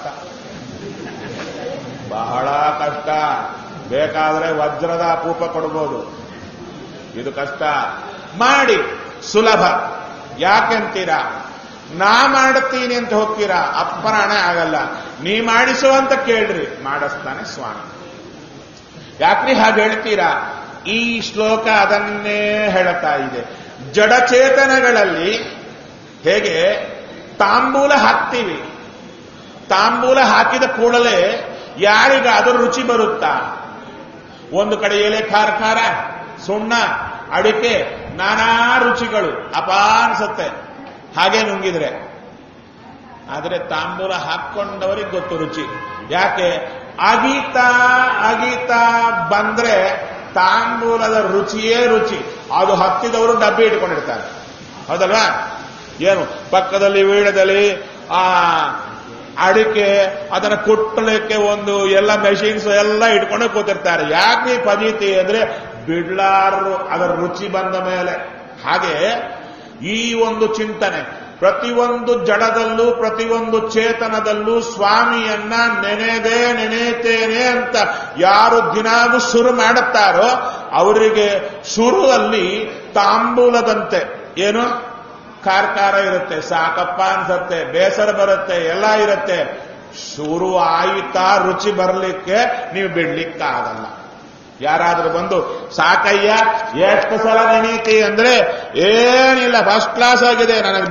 ಬಹಳ ಕಷ್ಟ ಬೇಕಾದ್ರೆ ವಜ್ರದ ಅಪೂಪ ಕೊಡ್ಬೋದು ಇದು ಕಷ್ಟ ಮಾಡಿ ಸುಲಭ ಯಾಕೆಂತೀರಾ ನಾ ಮಾಡುತ್ತೀನಿ ಅಂತ ಹೋಗ್ತೀರಾ ಅಪ್ಪನ ಹಣೆ ಆಗಲ್ಲ ನೀ ಮಾಡಿಸು ಅಂತ ಕೇಳ್ರಿ ಮಾಡಿಸ್ತಾನೆ ಸ್ವಾಮಿ ಯಾಕ್ರಿ ಹಾಗೆ ಹೇಳ್ತೀರಾ ಈ ಶ್ಲೋಕ ಅದನ್ನೇ ಹೇಳುತ್ತಾ ಇದೆ ಜಡಚೇತನಗಳಲ್ಲಿ ಹೇಗೆ ತಾಂಬೂಲ ಹಾಕ್ತೀವಿ ತಾಂಬೂಲ ಹಾಕಿದ ಕೂಡಲೇ ಯಾರಿಗಾದರೂ ರುಚಿ ಬರುತ್ತಾ ಒಂದು ಕಡೆ ಎಲೆ ಖಾರ ಖಾರ ಸುಣ್ಣ ಅಡಿಕೆ ನಾನಾ ರುಚಿಗಳು ಅಪ ಅನ್ಸತ್ತೆ ಹಾಗೆ ನುಂಗಿದ್ರೆ ಆದರೆ ತಾಂಬೂಲ ಹಾಕೊಂಡವರಿಗೆ ಗೊತ್ತು ರುಚಿ ಯಾಕೆ ಅಗೀತಾ ಅಗೀತಾ ಬಂದ್ರೆ ತಾಂಬೂಲದ ರುಚಿಯೇ ರುಚಿ ಅದು ಹತ್ತಿದವರು ಡಬ್ಬಿ ಇಟ್ಕೊಂಡಿರ್ತಾರೆ ಹೌದಲ್ವಾ ಏನು ಪಕ್ಕದಲ್ಲಿ ವೀಳ್ಯದಲ್ಲಿ ಆ ಅಡಿಕೆ ಅದನ್ನ ಕುಟ್ಟಲಿಕ್ಕೆ ಒಂದು ಎಲ್ಲ ಮೆಷಿನ್ಸ್ ಎಲ್ಲ ಇಟ್ಕೊಂಡು ಕೂತಿರ್ತಾರೆ ಯಾಕೆ ಪದೀತಿ ಅಂದ್ರೆ ಬಿಡ್ಲಾರರು ಅದರ ರುಚಿ ಬಂದ ಮೇಲೆ ಹಾಗೆ ಈ ಒಂದು ಚಿಂತನೆ ಪ್ರತಿಯೊಂದು ಜಡದಲ್ಲೂ ಪ್ರತಿಯೊಂದು ಚೇತನದಲ್ಲೂ ಸ್ವಾಮಿಯನ್ನ ನೆನೆದೇ ನೆನೆತೇನೆ ಅಂತ ಯಾರು ದಿನಾಗೂ ಶುರು ಮಾಡುತ್ತಾರೋ ಅವರಿಗೆ ಶುರುವಲ್ಲಿ ತಾಂಬೂಲದಂತೆ ಏನು ಕಾರ್ಕಾರ ಇರುತ್ತೆ ಸಾಕಪ್ಪ ಅನ್ಸತ್ತೆ ಬೇಸರ ಬರುತ್ತೆ ಎಲ್ಲ ಇರುತ್ತೆ ಶುರು ಆಯಿತಾ ರುಚಿ ಬರಲಿಕ್ಕೆ ನೀವು ಬಿಡ್ಲಿಕ್ಕಾಗಲ್ಲ ಯಾರಾದ್ರೂ ಬಂದು ಸಾಕಯ್ಯ ಎಷ್ಟು ಸಲ ನೆನೀತಿ ಅಂದ್ರೆ ಏನಿಲ್ಲ ಫಸ್ಟ್ ಕ್ಲಾಸ್ ಆಗಿದೆ ನನಗೆ